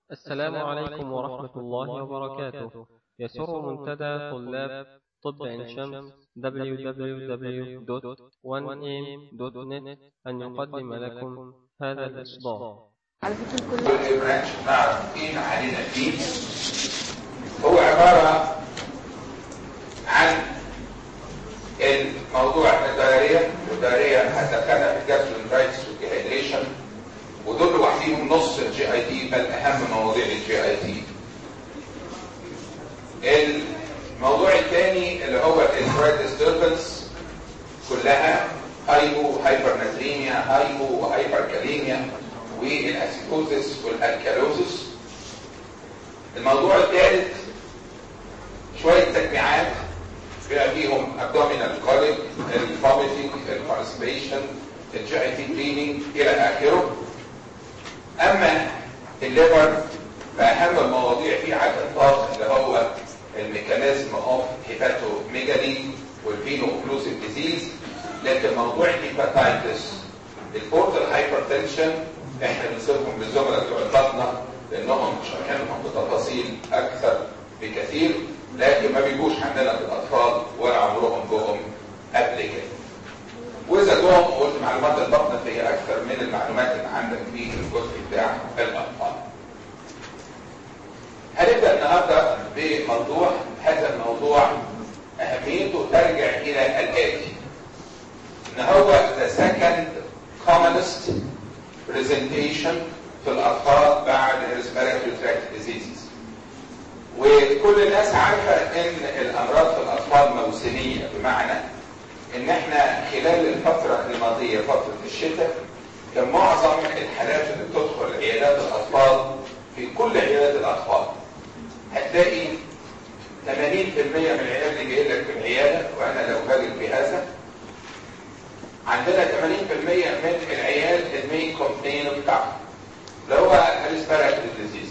السلام عليكم ورحمة الله وبركاته يسر منتدى طلاب طب عين شمس www.1am.net أن يقدم لكم هذا الإصدار على فكرة كل كل برانش نعرف ايه علينا فيه هو عبارة عن الموضوع الدائرية والدائرية هتدخلها في الجاسترونترايتس والديهيدريشن ودول لوحديهم نص الجي اي تي بل اهم مواضيع الجي اي تي الموضوع الثاني اللي هو الانفرايد ديستربنس كلها هايبو هايبرناتريميا هايبو وهايبركاليميا والاسيكوزس والالكالوزس الموضوع الثالث شويه تجميعات بما فيهم abdominal colic الفوميتنج الكونستيبيشن الجي اي تي كليننج الى اخره اما الليبر فاهم المواضيع فيه على الاطلاق اللي هو الميكانيزم اوف هيباتوميجالي والفينو اوكلوسيف ديزيز لكن موضوع الهيباتايتس البورتال هايبرتنشن احنا بنسيبهم للزملاء بتوع البطنه لانهم شارحينهم بتفاصيل اكثر بكثير لكن ما بيجوش عندنا في الاطفال ولا عمرهم جوهم قبل كده. واذا جوهم قلت معلومات البطنه فهي اكثر من المعلومات اللي عندك في الجزء بتاع الاطفال. هنبدا النهارده بموضوع هذا الموضوع اهميته ترجع الى الاتي. ان هو the second commonest presentation في الاطفال بعد respiratory tract diseases. وكل الناس عارفه ان الامراض في الاطفال موسميه بمعنى ان احنا خلال الفتره الماضيه فتره الشتاء كان معظم الحالات اللي بتدخل عيادات الاطفال في كل عيادات الاطفال هتلاقي 80% من العيال اللي جاي لك في العياده وانا لو باجي بهذا عندنا 80% من العيال المين كومبلين بتاعهم اللي هو الاسبيراتوري ديزيز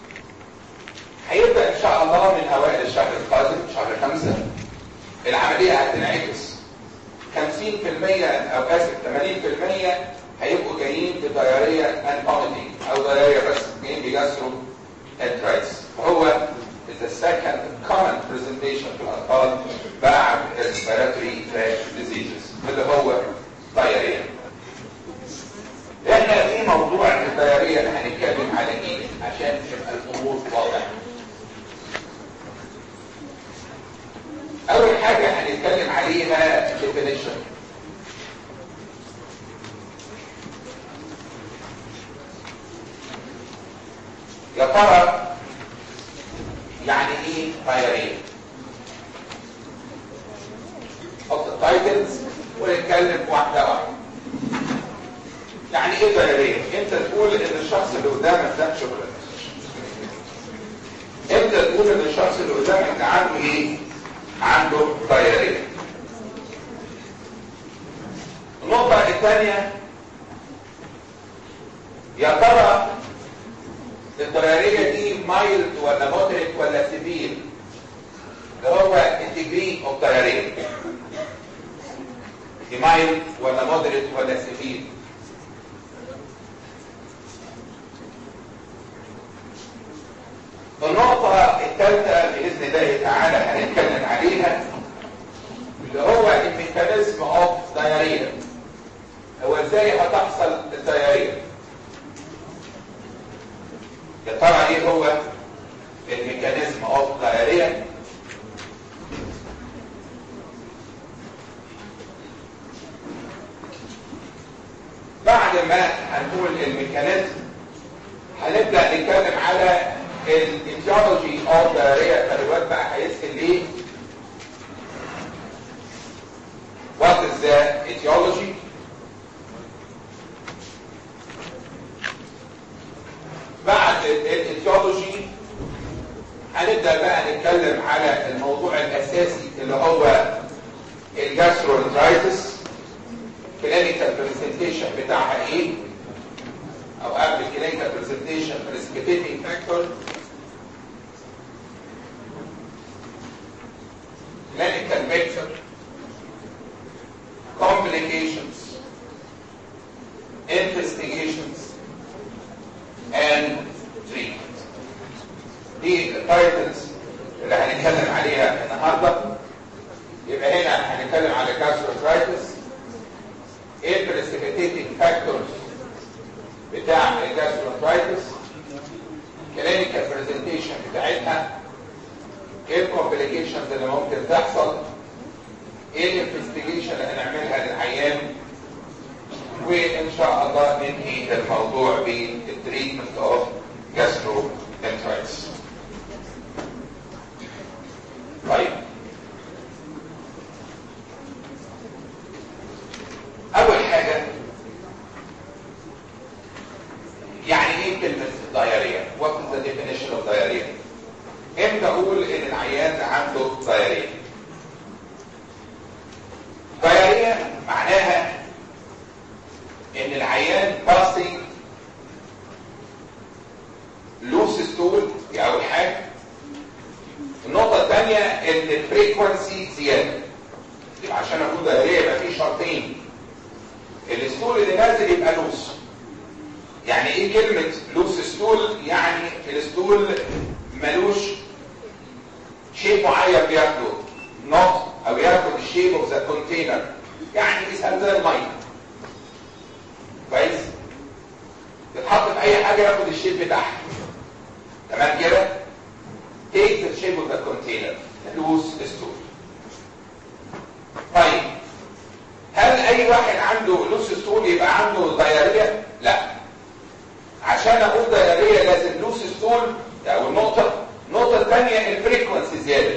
هيبدا ان شاء الله من اوائل الشهر القادم شهر خمسة العمليه هتنعكس 50% او اسف 80% هيبقوا جايين بدياريه ان فوميتنج او دياريه بس جايين بيجسروا انترايتس فهو is the second common presentation في الاطفال بعد respiratory tract diseases اللي هو دياريه احنا في موضوع الدياريه اللي هنتكلم على ايه عشان تبقى الامور واضحه اول حاجه هنتكلم عليها definition يا ترى يعني ايه دايريه حط التايتلز ونتكلم واحده واحده يعني ايه دايريه انت تقول ان الشخص اللي قدامك ده شكرا انت تقول ان الشخص اللي قدامك ده عنده ايه عنده دايريه النقطه الثانيه يا ترى الدرارية دي مايلد ولا مودريت ولا سيفير اللي هو الديجري اوف دايريا دي مايلد ولا مودريت ولا سيفير النقطة الثالثة بإذن الله تعالى هنتكلم عليها اللي هو الميكانيزم اوف دايريا هو ازاي هتحصل الدايريا يا ترى ايه هو الميكانيزم اوف دايريا بعد ما هنقول الميكانيزم هنبدا نتكلم على الايتيولوجي اوف دايريا فالواد بقى هيسال ليه what is the etiology بعد الايتيولوجي هنبدا بقى نتكلم على الموضوع الاساسي اللي هو الجاسترونترايتس كلينيكال برزنتيشن بتاعها ايه او قبل الكلينيكال برزنتيشن بريسبيتيتنج فاكتور clinical picture complications investigations and treatment التايتلز اللي هنتكلم عليها النهارده يبقى هنا هنتكلم على جاستروكرايتس ايه البريسيبيتيتنج فاكتورز بتاع الجاستروكرايتس كلينيكال برزنتيشن بتاعتها ايه الكومبليكيشنز اللي ممكن تحصل ايه الانفستيجيشن اللي هنعملها للعيان وان شاء الله ننهي الموضوع بالتريتمنت اوف جاستروانترايتس طيب اول حاجه يعني ايه كلمه دايريا what is the definition of diarrhea امتى اقول ان العيان عنده دايريا دايريا معناها ان العيان باسنج لوس ستول دي اول حاجه النقطه الثانيه ان الفريكونسي زياده يبقى عشان اقول دايريا يبقى في شرطين الستول اللي نازل يبقى لوس يعني ايه كلمه لوس ستول يعني الستول ملوش شيء معين بياخده نوت او ياخد الشيب اوف ذا كونتينر يعني يسهل زي الميه كويس يتحط في اي حاجه ياخد الشيب بتاعها تمام كده take the shape of the container loose stool طيب هل اي واحد عنده لوس ستول يبقى عنده دايريا لا عشان اقول دايريا لازم لوس ستول او النقطه النقطه الثانيه الفريكونسي زياده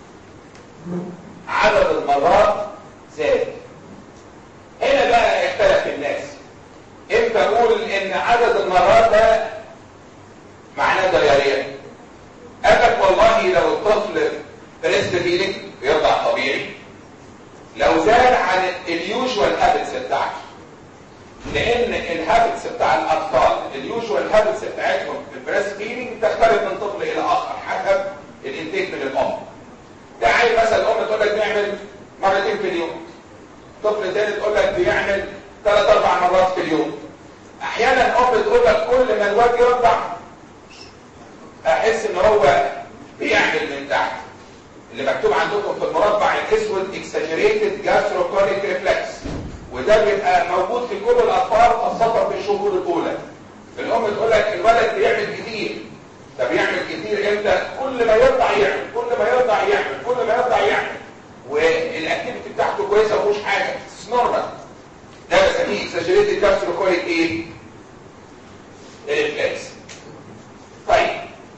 عدد المرات زاد هنا بقى اختلف الناس امتى اقول ان عدد المرات ده معناه دايريا قال لك والله لو الطفل بريست فيلينج بيرضع طبيعي لو زاد عن اليوجوال هابتس بتاعته لان الهابتس بتاع الاطفال اليوجوال هابتس بتاعتهم في البريست فيلينج تختلف من طفل الى اخر حسب الانتاج من الام ده عيل مثلا الام تقول لك بيعمل مرتين في اليوم طفل تاني تقول لك بيعمل ثلاث اربع مرات في اليوم احيانا الام تقول لك كل ما الواد يرضع احس ان هو بيعمل من تحت اللي مكتوب عندكم في المربع الاسود exaggerated gastrocolic reflex وده بيبقى موجود في كل الاطفال خاصه في الشهور الاولى الام تقول لك الولد بيعمل كتير ده بيعمل كتير امتى كل ما يرضع يعمل كل ما يرضع يعمل كل ما يرضع يعمل والاكتيفيتي بتاعته كويسه مفيهوش حاجه نورمال ده بسميه exaggerated gastrocolic ايه reflex طيب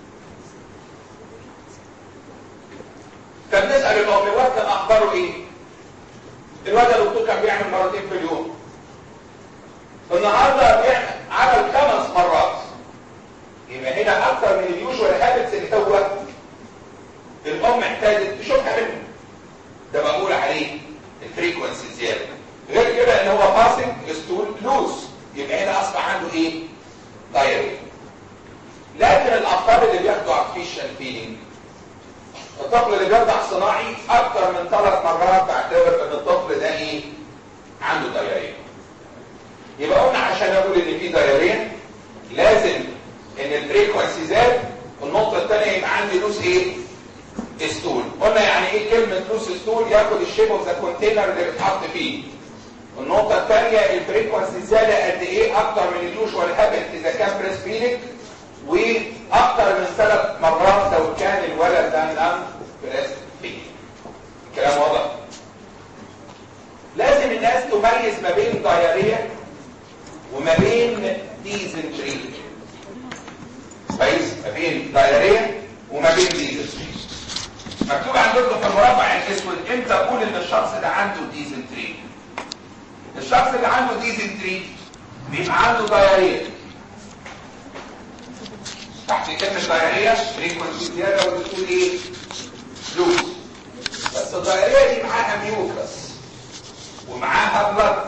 فبنسال الام الواد كان اخباره ايه الواد الدكتور كان بيعمل مرتين في اليوم النهارده بيعمل عمل خمس مرات يبقى هنا اكتر من اليوجوال هابتس اللي هو الام احتاجت تشوفها منه ده بقول عليه الفريكونسي زياده غير كده ان هو باسنج ستول لوز يبقى هنا اصبح عنده ايه دايري لكن الاطفال اللي بياخدوا ارتفيشال فيلينج الطفل اللي بيرضع صناعي اكتر من ثلاث مرات بعتبر ان الطفل ده ايه عنده دايريه يبقى قلنا عشان اقول ان في دايريه لازم ان الفريكونسي زاد والنقطه الثانيه يبقى عندي لوس ايه ستول قلنا يعني ايه كلمه لوس ستول ياخد الشيب اوف ذا كونتينر اللي بيتحط فيه النقطه الثانيه الفريكونسي زاد قد ايه اكتر من اليوجوال هابت اذا كان بريس فيلينج واكتر من ثلاث مرات لو كان الولد ده نام بريست فيلينج الكلام واضح لازم الناس تميز ما بين دايريا وما بين ديزنتري كويس ما بين دايريا وما بين ديزنتري مكتوب عندكم في المربع الاسود امتى اقول ان الشخص ده عنده ديزنتري الشخص اللي عنده ديزنتري بيبقى عنده دايريا تحت كلمة دايريا فريكونسي زيادة وبتقول ايه لوز بس الدايريا دي معاها ميوكس ومعاها بلد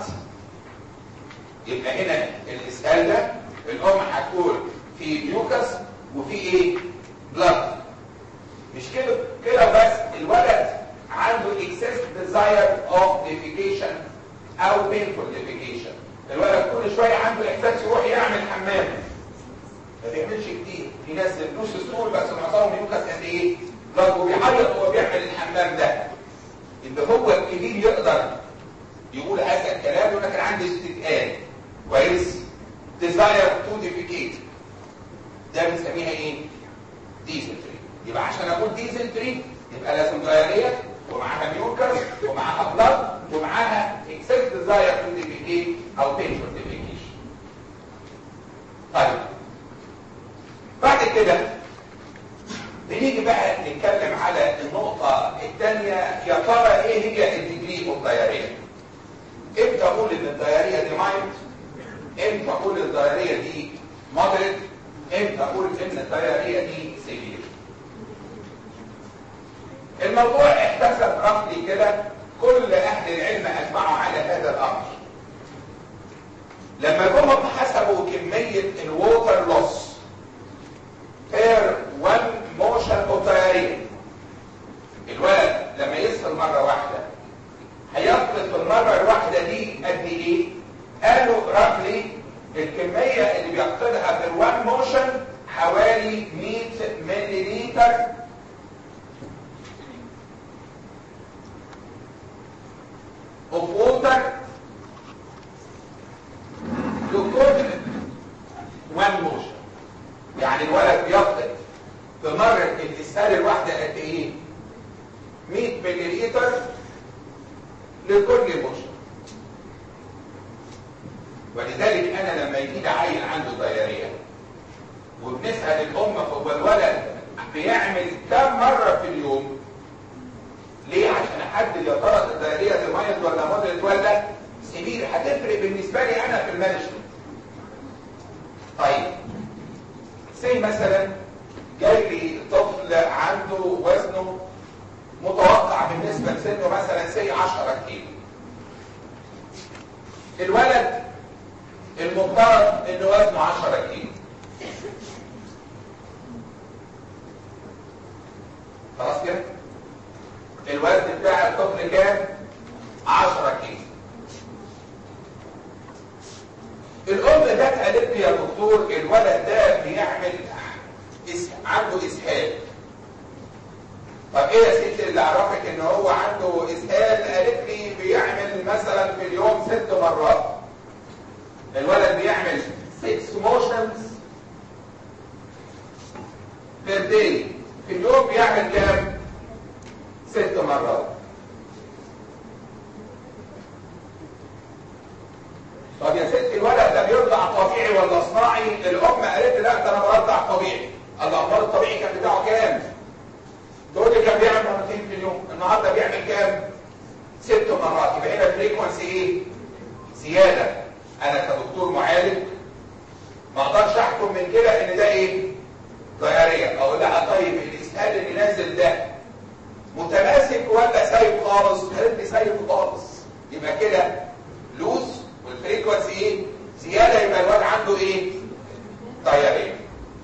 يبقى هنا الاسئال ده الام هتقول في ميوكس وفي ايه بلد مش كده كده بس الولد عنده excess desire of defecation او painful defecation الولد كل شوية عنده احساس يروح يعمل حمام ما بيعملش كتير في ناس بتدوس ستول بس معظمهم يوكس قد ايه لو بيعيط وهو بيعمل الحمام ده ان هو الكبير يقدر يقول هذا الكلام يقول لك انا عندي استثقال كويس ديزاير تو ديفيكيت ده بنسميها ايه ديزنتري يبقى عشان اقول ديزنتري يبقى لازم دايريه ومعاها ميوكس ومعاها بلاد ومعاها اكسس ديزاير تو ديفيكيت او بينشور ديفيكيشن طيب بعد كده بنيجي بقى نتكلم على النقطة الثانية يا ترى ايه هي الديجري اوف دايريا امتى اقول ان الدايريا دي مايلد امتى اقول الدايريا دي مودريت امتى اقول ان الدايريا دي سيفير الموضوع احتسب رفلي كده كل اهل العلم اجمعوا على هذا الامر لما جم حسبوا كمية الووتر لوس per one motion of diarrhea الولد لما يسهل مرة واحدة هيفقد في المرة الواحدة دي قد ايه؟ قالوا رفلي الكمية اللي بيفقدها في الوان موشن حوالي 100 ملي لتر of water لكل one motion يعني الولد بيفقد في مرة الإسهال الواحدة قد إيه؟ 100 ملي لتر لكل موشن ولذلك أنا لما يجي لي عيل عنده ضيارية وبنسأل الأم هو الولد بيعمل كم مرة في اليوم؟ ليه؟ عشان أحدد يا ترى الضيارية دي مايلد ولا مودريت ولا سيفير هتفرق بالنسبة لي أنا في المانجمنت. طيب سي مثلا جاي لي طفل عنده وزنه متوقع بالنسبة لسنه مثلا سي 10 كيلو الولد المفترض انه وزنه 10 كيلو خلاص كده الوزن بتاع الطفل كام 10 كيلو الام جت قالت لي يا دكتور الولد ده بيعمل إس... عنده اسهال طب ايه يا ستي اللي عرفك ان هو عنده اسهال قالت لي بيعمل مثلا في اليوم ست مرات الولد بيعمل 6 موشنز بير داي في اليوم بيعمل كام ست مرات طب يا ستي الولد ده بيرضع طبيعي ولا صناعي الام قالت لي لا ده انا برضع طبيعي الامر الطبيعي كان بتاعه كام تقول لي كان بيعمل مرتين في اليوم النهارده بيعمل كام ست مرات يبقى هنا الفريكونسي ايه زياده انا كدكتور معالج ما اقدرش احكم من كده ان ده ايه ضياريه اقول لها طيب الاسهال اللي نازل ده متماسك ولا سايب خالص قالت لي سايب خالص يبقى كده لوز والفريكونسي ايه زياده يبقى الواد عنده ايه ضياريه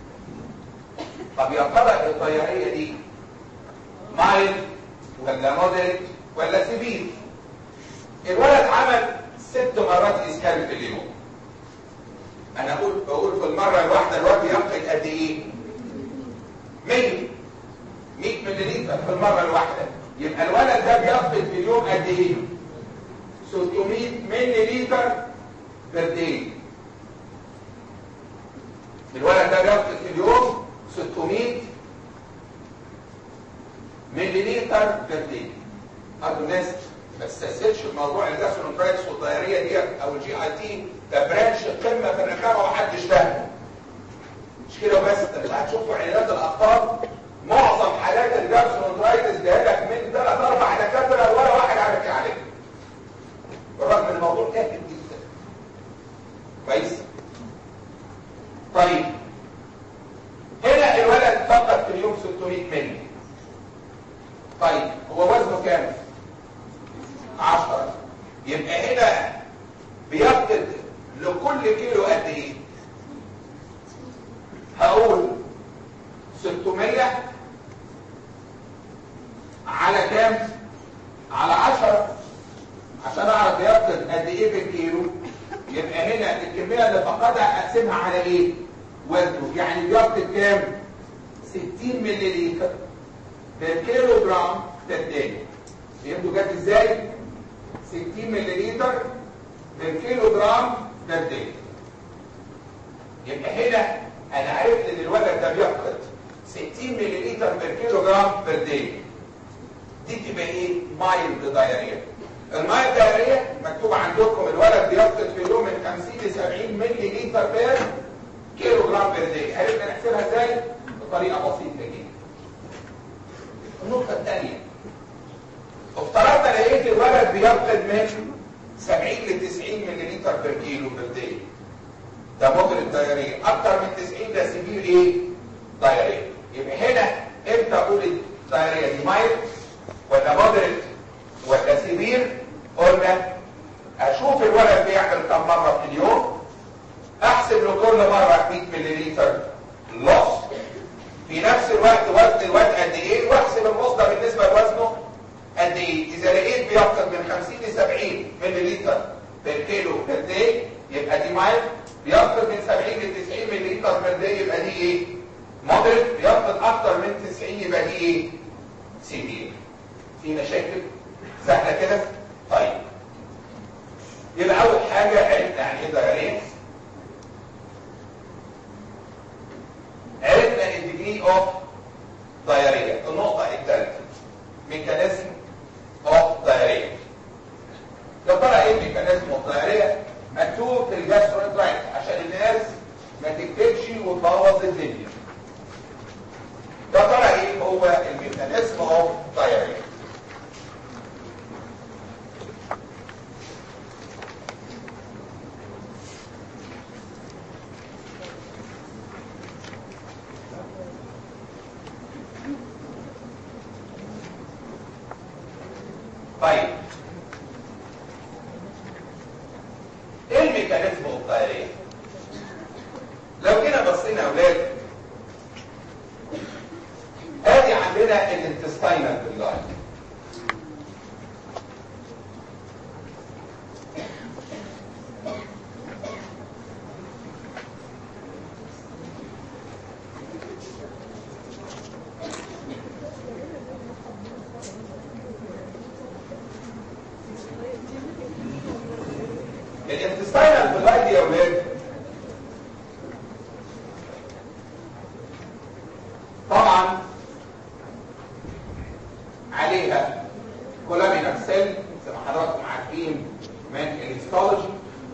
طب يا ترى الضياريه دي مايل ولا مودريت ولا سيفير الولد عمل ست مرات اسهال في اليوم انا اقول بقول في المره الواحده الواد يفقد قد ايه 100 100 مللي في المره الواحده يبقى الولد ده بيفقد في اليوم قد ايه 600 مللي لتر بير داي الولد ده بيفقد في اليوم 600 ملي لتر بير داي ارجو الناس ما تستسهلش الموضوع الجاسترونترايتس والضياريه ديت او الجي اي تي ده برانش قمه في الرخامه ومحدش فاهمه مش كده بس انت مش هتشوفوا عيادات الاطفال معظم حالات الجاسترونترايتس جايه لك من ثلاث اربع دكاتره ولا واحد عارف يعالجها بالرغم ان الموضوع تافه جدا كويس طيب هنا الولد فقط في اليوم 600 مللي طيب هو وزنه كام 10 يبقى هنا بيفقد لكل كيلو قد ايه هقول 600 على كام على 10 عشان اعرف يفقد قد ايه في الكيلو يبقى هنا الكميه اللي فقدها اقسمها على ايه وزنه يعني 60 مللي بالكيلو جرام بالدي فهمتوا جت ازاي 60 مللي بالكيلو جرام بالدي يبقى هنا انا عرفت ان الولد ده بيفقد 60 مللي بالكيلو جرام بالدي دي تبقى ايه مايلد دايريا المايلد دايريا مكتوب عندكم الولد بيفقد في اليوم من 50 ل 70 مللي لتر بير كيلو جرام بير دي عرفنا نحسبها ازاي بطريقه بسيطه جدا النقطه الثانيه افترضنا لقيت الولد بيفقد من 70 ل 90 مللي بير كيلو بير دي ده مودريت دايريا اكتر من 90 ده سيفير ايه دايريا يبقى هنا امتى اقول الدايريا دي مايلد ولا مودريت ولا سيفير قلنا اشوف الولد بيعمل كم مره في اليوم احسب له كل مره 100 مللي لوس في نفس الوقت وزن الواد قد ايه واحسب اللوس ده بالنسبه لوزنه قد ايه اذا لقيت بيفقد من 50 ل 70 مللي بالكيلو بير داي يبقى دي مايل بيفقد من 70 ل 90 مللي بير داي يبقى دي ايه مودريت بيفقد اكتر من 90 يبقى دي ايه سيفير في مشاكل سهله كده طيب يبقى اول حاجه عرفنا يعني ايه ضررين عرفنا الديجري اوف دايريا النقطه الثالثه ميكانيزم اوف دايريا يا ترى ايه ميكانيزم اوف دايريا مكتوب في الجاستروانترايت عشان الناس ما تكتبش وتبوظ الدنيا يا ترى ايه هو الميكانيزم اوف دايريا طيب ايه الميكانيزم الطائرية لو جينا بصينا يا اولاد ادي عندنا الانتستينال باللاين الانتستينال باللاين دي يا اولاد طبعا عليها كولامينر سيل زي ما حضراتكم عارفين من الهيستولوجي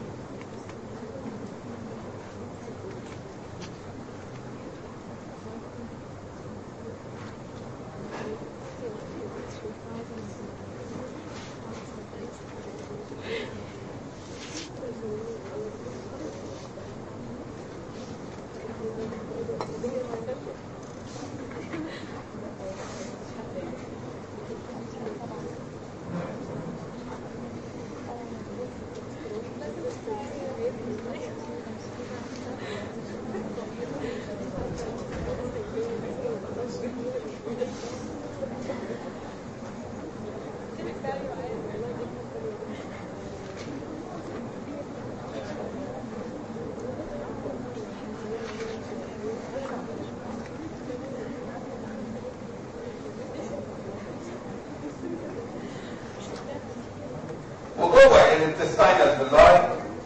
وجوه الانتستينال باللاين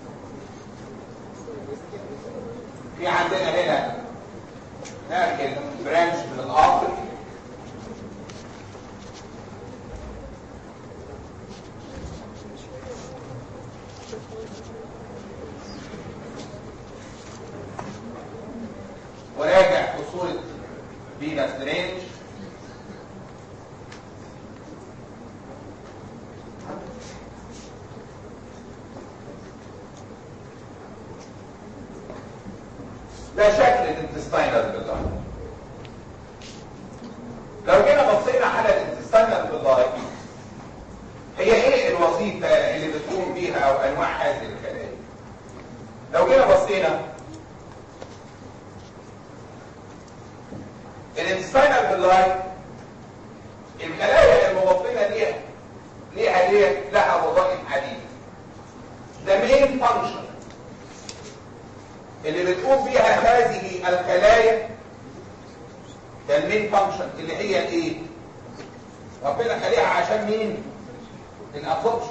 في عندنا هنا ناكل برانش من العاطف وراجع فصول فينس درينج ده شكل الانتستينال باللاين لو جينا بصينا على الانتستينال باللاين هي ايه الوظيفة اللي بتقوم بيها او انواع هذه الخلايا لو جينا بصينا الانتستينال باللاين الخلايا المبطنة ليها ليها ليه لها وظائف عديدة ده مين فانكشن اللي بتقوم بيها هذه الخلايا ده المين فانكشن اللي هي الايه ربنا خليها عشان مين الابسوربشن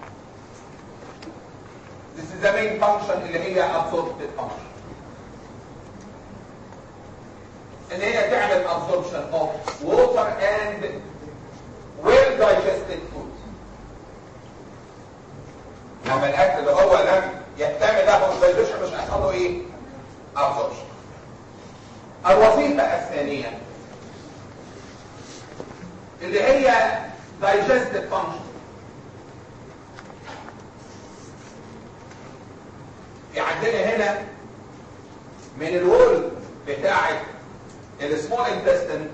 This is the main function اللي هي absorptive function ان هي تعمل absorption of water and well digested food لما الاكل اللي هو لم يحتمل له digestion مش هيحصل له ايه absorption الوظيفة الثانية اللي هي digestive function في عندنا هنا من الوول بتاعة السمول انتستين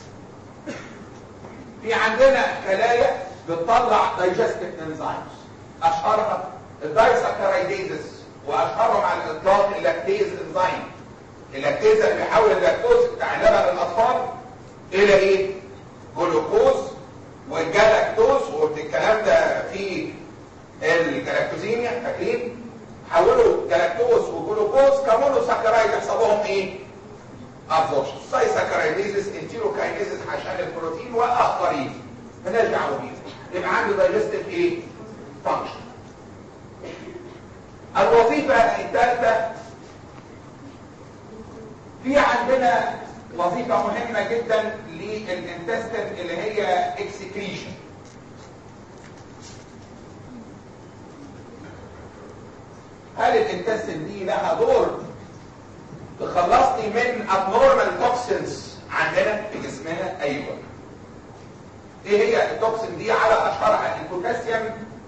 في عندنا خلايا بتطلع digestive enzymes اشهرها الدايساكرايديزس واشهرهم على الاطلاق اللاكتيز انزيم اللاكتيز اللي بيحول اللاكتوز بتاع لبن الاطفال الى ايه جلوكوز والجلاكتوز والكلام ده في الجلاكتوزيميا فاكرين حولوا جلاكتوز وجلوكوز كمونو ساكرايد يحصل لهم ايه ابزوربشن سايساكرايديزس انتيروكاينيزس عشان البروتين واخرين مالناش دعوه بيهم يبقى عنده دايجستيف ايه فانكشن الوظيفه الثالثه في عندنا وظيفه مهمه جدا للانتستين اللي هي اكسكريشن هل الانتستين دي لها دور تخلصني من abnormal toxins عندنا في جسمنا ايوه ايه هي التوكسين دي على اشهرها البوتاسيوم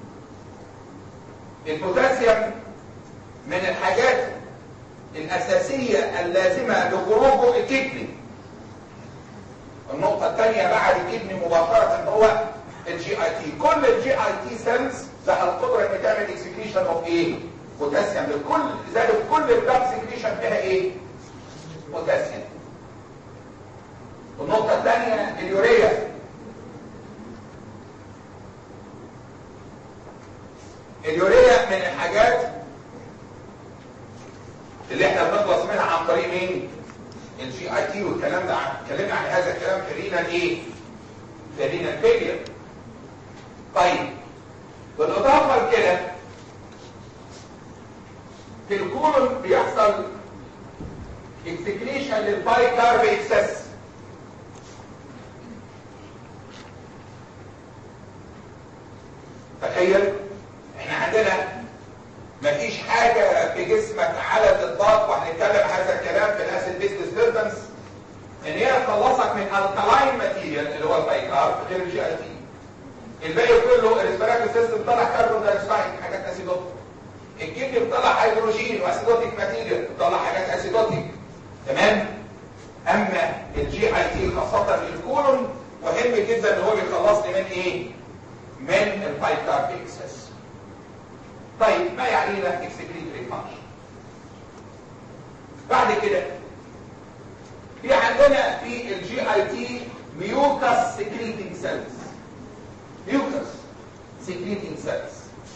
البوتاسيوم من الحاجات الاساسيه اللازمه لخروجه الكدني النقطه الثانيه بعد الكدني مباشره هو الجي اي تي كل الجي اي تي سيلز لها القدره ان تعمل اكسكريشن اوف ايه بوتاسيوم لكل لذلك كل البلاد سكريشن فيها ايه بوتاسيوم النقطة الثانية اليوريا اليوريا من الحاجات اللي احنا بنخلص منها عن طريق مين الجي اي تي والكلام ده اتكلمنا عن هذا الكلام في رينا ايه في رينا فيلير طيب بالاضافه لكده في الكولون بيحصل اكسكريشن للباي كارب اكسس تخيل احنا عندنا مفيش حاجة في جسمك على الاطلاق وهنتكلم هذا الكلام في الاسيد بيس ديستربنس ان هي تخلصك من الكلاين ماتيريال اللي هو الباي كارب غير الجي اي تي الباقي كله الريسبيراتوري سيستم طلع كربون دايوكسيد حاجات اسيدوتيك الكدني بتطلع هيدروجين واسيدوتيك ماتيريال بتطلع حاجات اسيدوتيك تمام اما الجي اي تي خاصه الكولون مهم جدا ان هو بيخلصني من ايه من البايكارب اكسس طيب ما يعنينا اكسكريتري فانكشن بعد كده في عندنا في الجي اي تي ميوكس سكريتنج سيلز ميوكس سكريتنج سيلز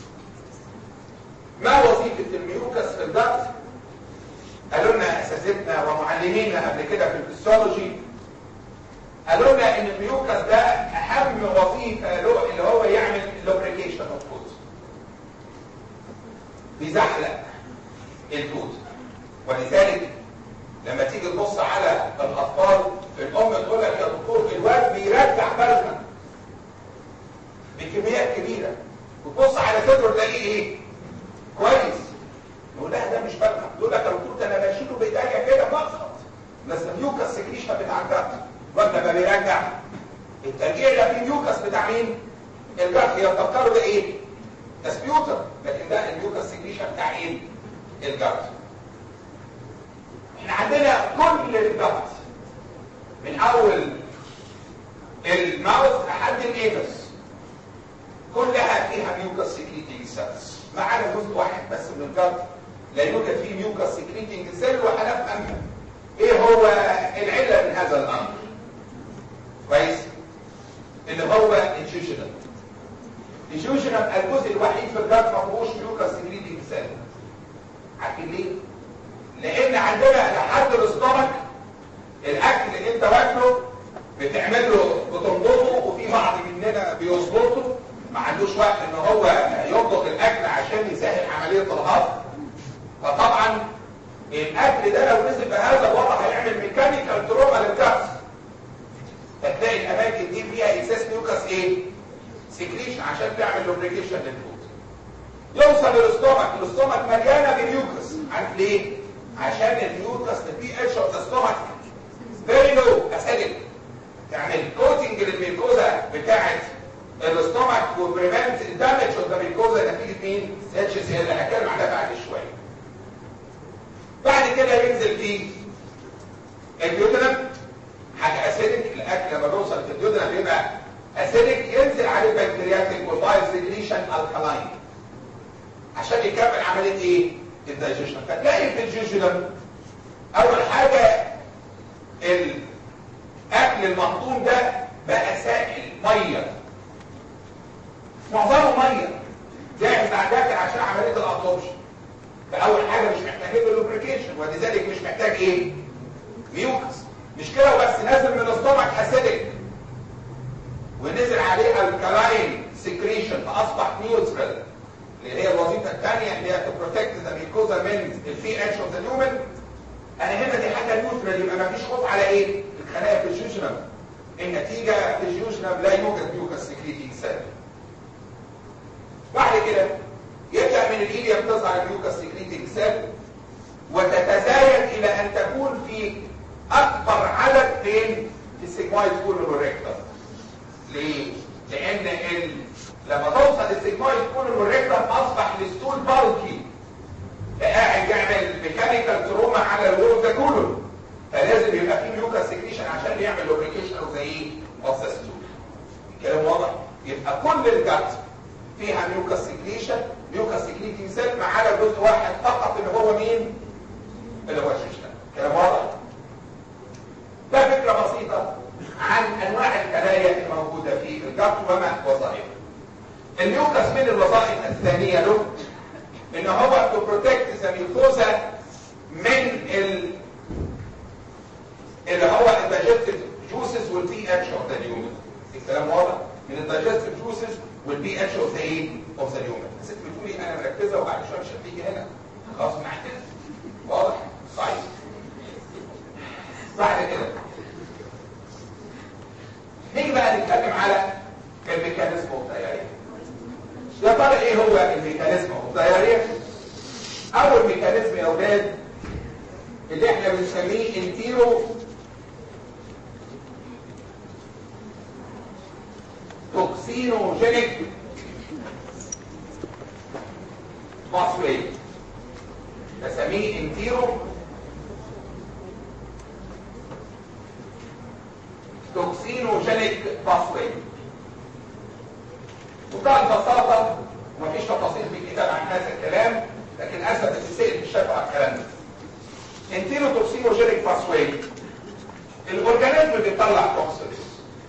ما وظيفة الميوكس في الضغط قالوا لنا اساتذتنا ومعلمينا قبل كده في الفسيولوجي قالوا لنا ان الميوكس ده اهم وظيفة له اللي هو يعمل لوبريكيشن اوف فود بيزحلق الفود ولذلك لما تيجي تبص على الاطفال الام تقول لك يا دكتور الواد بيرجع بلغم بكميات كبيره وتبص على صدره تلاقيه ايه كويس نقول لها ده مش بلغم تقول لك يا دكتور ده انا بشيله بايديا كده بسقط بس الميوكس سكريشن بتاع الجات الواد لما بيرجع الترجيع ده فيه ميوكس بتاع مين الجات هي بتفكروا ده ايه ده سبيوتر لكن ده الميوكس سكريشن بتاع ايه الجات احنا عندنا كل الجات من اول الماوث لحد الايبس كلها فيها ميوكس سكريتنج سيلز ما عدا جزء واحد بس من الجات لا يوجد فيه ميوكس سكريتنج سيل وهنفهم ايه هو العله من هذا الامر كويس اللي هو الجوجينال الجوجينال الجزء الوحيد في الجات ما فيهوش ميوكس سكريتنج سيل عارفين ليه لان عندنا لحد الاستومك الاكل اللي انت واكله بتعمل له بتنضغه وفي بعض مننا بيظبطه ما عندوش وقت ان هو يطبخ الاكل عشان يسهل عمليه الهضم فطبعا الاكل ده لو نزل بهذا الوضع هيعمل ميكانيكال تروما للكبس فتلاقي الاماكن دي فيها اساس ميوكس ايه سكريشن عشان تعمل لوبريكيشن للفود يوصل للاستومك الاستومك مليانه بميوكس عارف ليه عشان الميوكس البي اتش اوف ذا ستومك فيري لو اسيدك يعني الكوتنج للميكوزا بتاعت الاستومك وبريفنت الدامج اوف ذا ميكوزا نتيجه مين اتش سي ال هتكلم عنها بعد شويه بعد كده ينزل في الديودنم حاجه اسيدك الاكل لما بيوصل في الديودنم بيبقى اسيدك ينزل عليه بكتيرياتيك والبايل سكريشن الكالاين عشان يكمل عمليه ايه الدايجيشن فتلاقي في الجيجنم اول حاجه الاكل المهضوم ده بقى سائل ميه معظمه ميه جاهز على الداخل عشان عمليه الابسوربشن فاول حاجه مش محتاج له لوبريكيشن ولذلك مش محتاج ايه ميوكس مش كده وبس نازل من الاستومك اسيدك ونزل عليه الكلاين سكريشن فاصبح نيوترال اللي هي الوظيفه الثانيه اللي هي تبروتكت ذا ميكوزا من الفي اتش اوف ذا نيومن انا هنا دي حاجه نيوترال يبقى ما فيش خوف على ايه الخلايا في الجيوجنم النتيجه في الجيوجنم لا يوجد ميوكس سكريتنج سيل بعد كده يبدا من الايليا تظهر الميوكس سكريتنج سيل وتتزايد الى ان تكون في اكبر عدد فين في السيجمويد كولون ريكتر ليه لان ال... لما توصل السيجمويد كولون ريكتر اصبح الستول بالكي قاعد يعمل ميكانيكال تروما على الول ده كله فلازم يبقى فيه ميوكس سكريشن عشان يعمل لوبريكيشن او زي اوف ذا ستول الكلام واضح يبقى كل الجت فيها ميوكس سكريشن ميوكس سكريتنج سيل ما عدا جزء واحد فقط اللي هو مين اللي هو الشيشتان كلام واضح ده فكره بسيطه عن انواع الخلايا الموجوده في الجت وما وظائفها الميوكس من الوظائف الثانيه له ان هو تو بروتكت ذا ميوكوزا من ال اللي هو الدايجستيف جوسز والبي اتش اوف ذا نيومن الكلام واضح من الدايجستيف جوسز والبي اتش اوف ذا ايه اوف ذا نيومن بس انت بتقولي انا مركزه وبعد شويه مش هتيجي هنا خلاص معاك واضح طيب بعد كده نيجي بقى نتكلم على الميكانيزم اوف دايريا يا ترى ايه هو الميكانيزم اوف دايريا اول ميكانيزم يا اولاد اللي احنا بنسميه انتيرو توكسينوجينيك باثوي بسميه انتيرو توكسينوجينيك باثوي بمنتهى البساطه ومفيش تفاصيل في الكتاب عن هذا الكلام لكن اسف بتتسال في الشفا على الكلام ده انتيرو توكسينوجينيك باثوي الاورجانيزم بيطلع توكسينز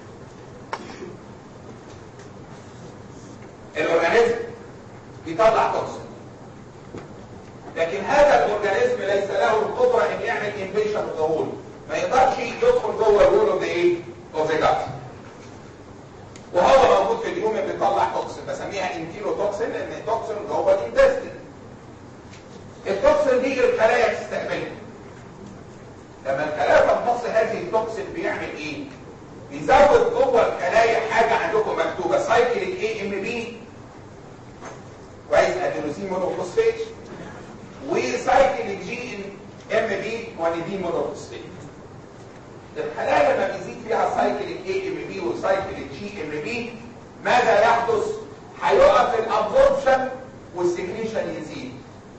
الاورجانيزم بيطلع توكسين لكن هذا الاورجانيزم ليس له القدره ان يعمل انفيشن اوف ذا وول ما يقدرش يدخل جوه الوول اوف ذا ايه اوف ذا جات وهو موجود في اليوم بيطلع توكسين بسميها انتيرو توكسين لان التوكسين جوه الانتستين التوكسين دي الخلايا بتستقبلها لما الخلايا تمتص هذه التوكسين بيعمل ايه بيزود جوه الخلايا حاجه عندكم مكتوبه سايكليك اي ام بي كويس ادينوسين مونوفوسفات وسايكليك جي ام بي وانيدين مونوفوسفات الخلايا لما بيزيد فيها سايكليك اي ام بي وسايكليك جي ام بي ماذا يحدث هيقف الابزوربشن والسكريشن يزيد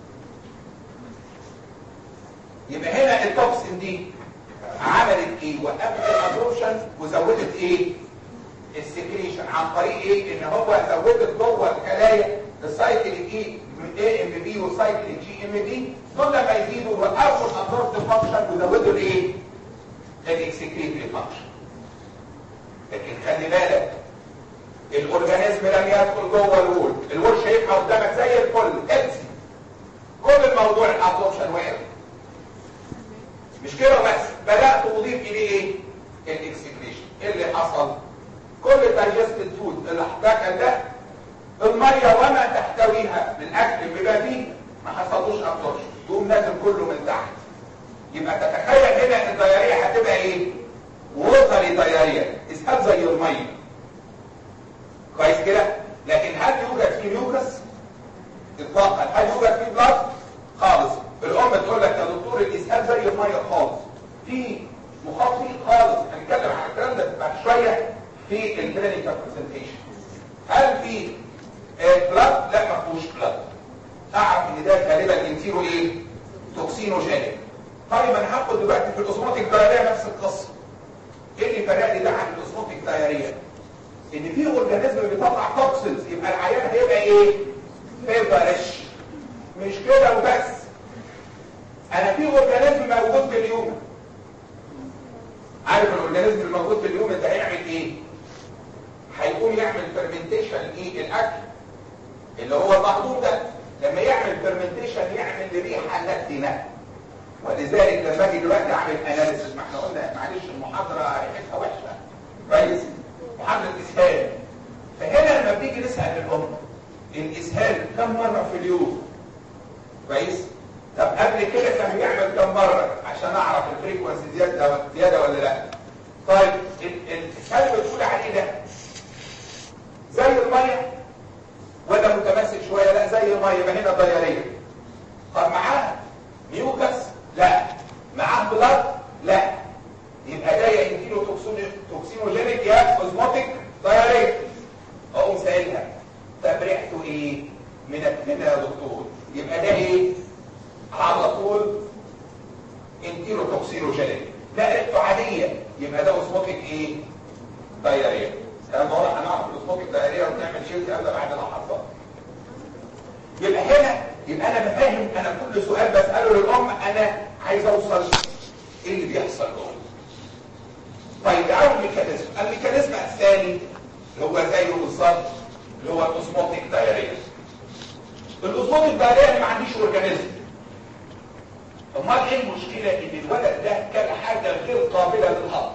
يبقى هنا التوكسين دي عملت ايه وقفت الابزوربشن وزودت ايه السكريشن عن طريق ايه ان هو زودت جوه الخلايا السايكليك اي اي ام بي والسايكليك جي ام بي دول لما يزيدوا وقفوا الابزوربتيف فانكشن وزودوا الايه الاكسكريتري فانكشن لكن خلي بالك الاورجانيزم لم يدخل جوه الوول الوول شايفها قدامك زي الفل هيلثي كل الموضوع الابزوربشن وقف مش كده بس بدات تضيف اليه ايه الاكسكريشن ايه اللي حصل كل الدايجستد فود اللي احتاج ده الميه وما تحتويها من اكل بيبقى فيه ما حصلوش ابسوربشن يقوم نازل كله من تحت يبقى تتخيل هنا ان الدياريه هتبقى ايه ووتري دياريه اسهال زي الميه كويس كده لكن هل يوجد فيه ميوكس اطلاقا هل يوجد فيه بلاد خالص الام تقول لك يا دكتور الاسهال زي الميه خالص في مخاطي خالص هنتكلم عن الكلام ده بعد شويه في الكلينيكال برزنتيشن هل في بلاد لا ما فيهوش بلاد اعرف ان ده غالبا انتيرو ايه توكسينوجينيك طيب انا هاخد دلوقتي في الاوزموتيك دايريا نفس القصه ايه اللي فرق لي ده عن الاوزموتيك دايريا ان في اورجانيزم بيطلع توكسينز يبقى العيان هيبقى ايه فيفرش مش كده وبس انا في اورجانيزم موجود في اليوم عارف الاورجانيزم الموجود في اليوم ده هيعمل ايه هيقوم يعمل فيرمنتيشن ايه الاكل اللي هو المهضوم ده لما يعمل فيرمنتيشن يعمل ريحه نتنه ولذلك لما اجي دلوقتي اعمل اناليسيس ما احنا قلنا معلش المحاضره ريحتها وحشه كويس محاضره اسهال فهنا لما بنيجي نسال الام الاسهال كم مره في اليوم كويس طب قبل كده كان بيعمل كم مره عشان اعرف الفريكونسي زياده زياده ولا لا طيب الاسهال اللي بتقول عليه ده زي الميه ولا متماسك شويه لا زي الميه يبقى هنا ضياريه طب معاه ميوكس لا معاه بلاد لا يبقى ده يا انتيلو توكسينوجينيك يا اوزموتيك ضياريه اقوم سائلها طب ريحته ايه منتنه يا دكتور يبقى ده ايه على طول انتيرو توكسينوجينيك لا ريحته عاديه يبقى ده اوزموتيك ايه ضياريه الكلام ده واضح هنعرف الاوزموتيك ضياريه وبنعمل ايه الكلام ده بعد ما حصل يبقى هنا يبقى انا بفهم انا كل سؤال بساله للام انا عايز اوصل ايه اللي بيحصل جوه طيب تعالوا الميكانيزم الميكانيزم الثاني اللي هو زيه بالظبط اللي هو الاوزموتيك دايريا الاوزموتيك دايريا ما عنديش اورجانيزم امال ايه المشكله ان الولد ده كان حاجه غير قابله للهضم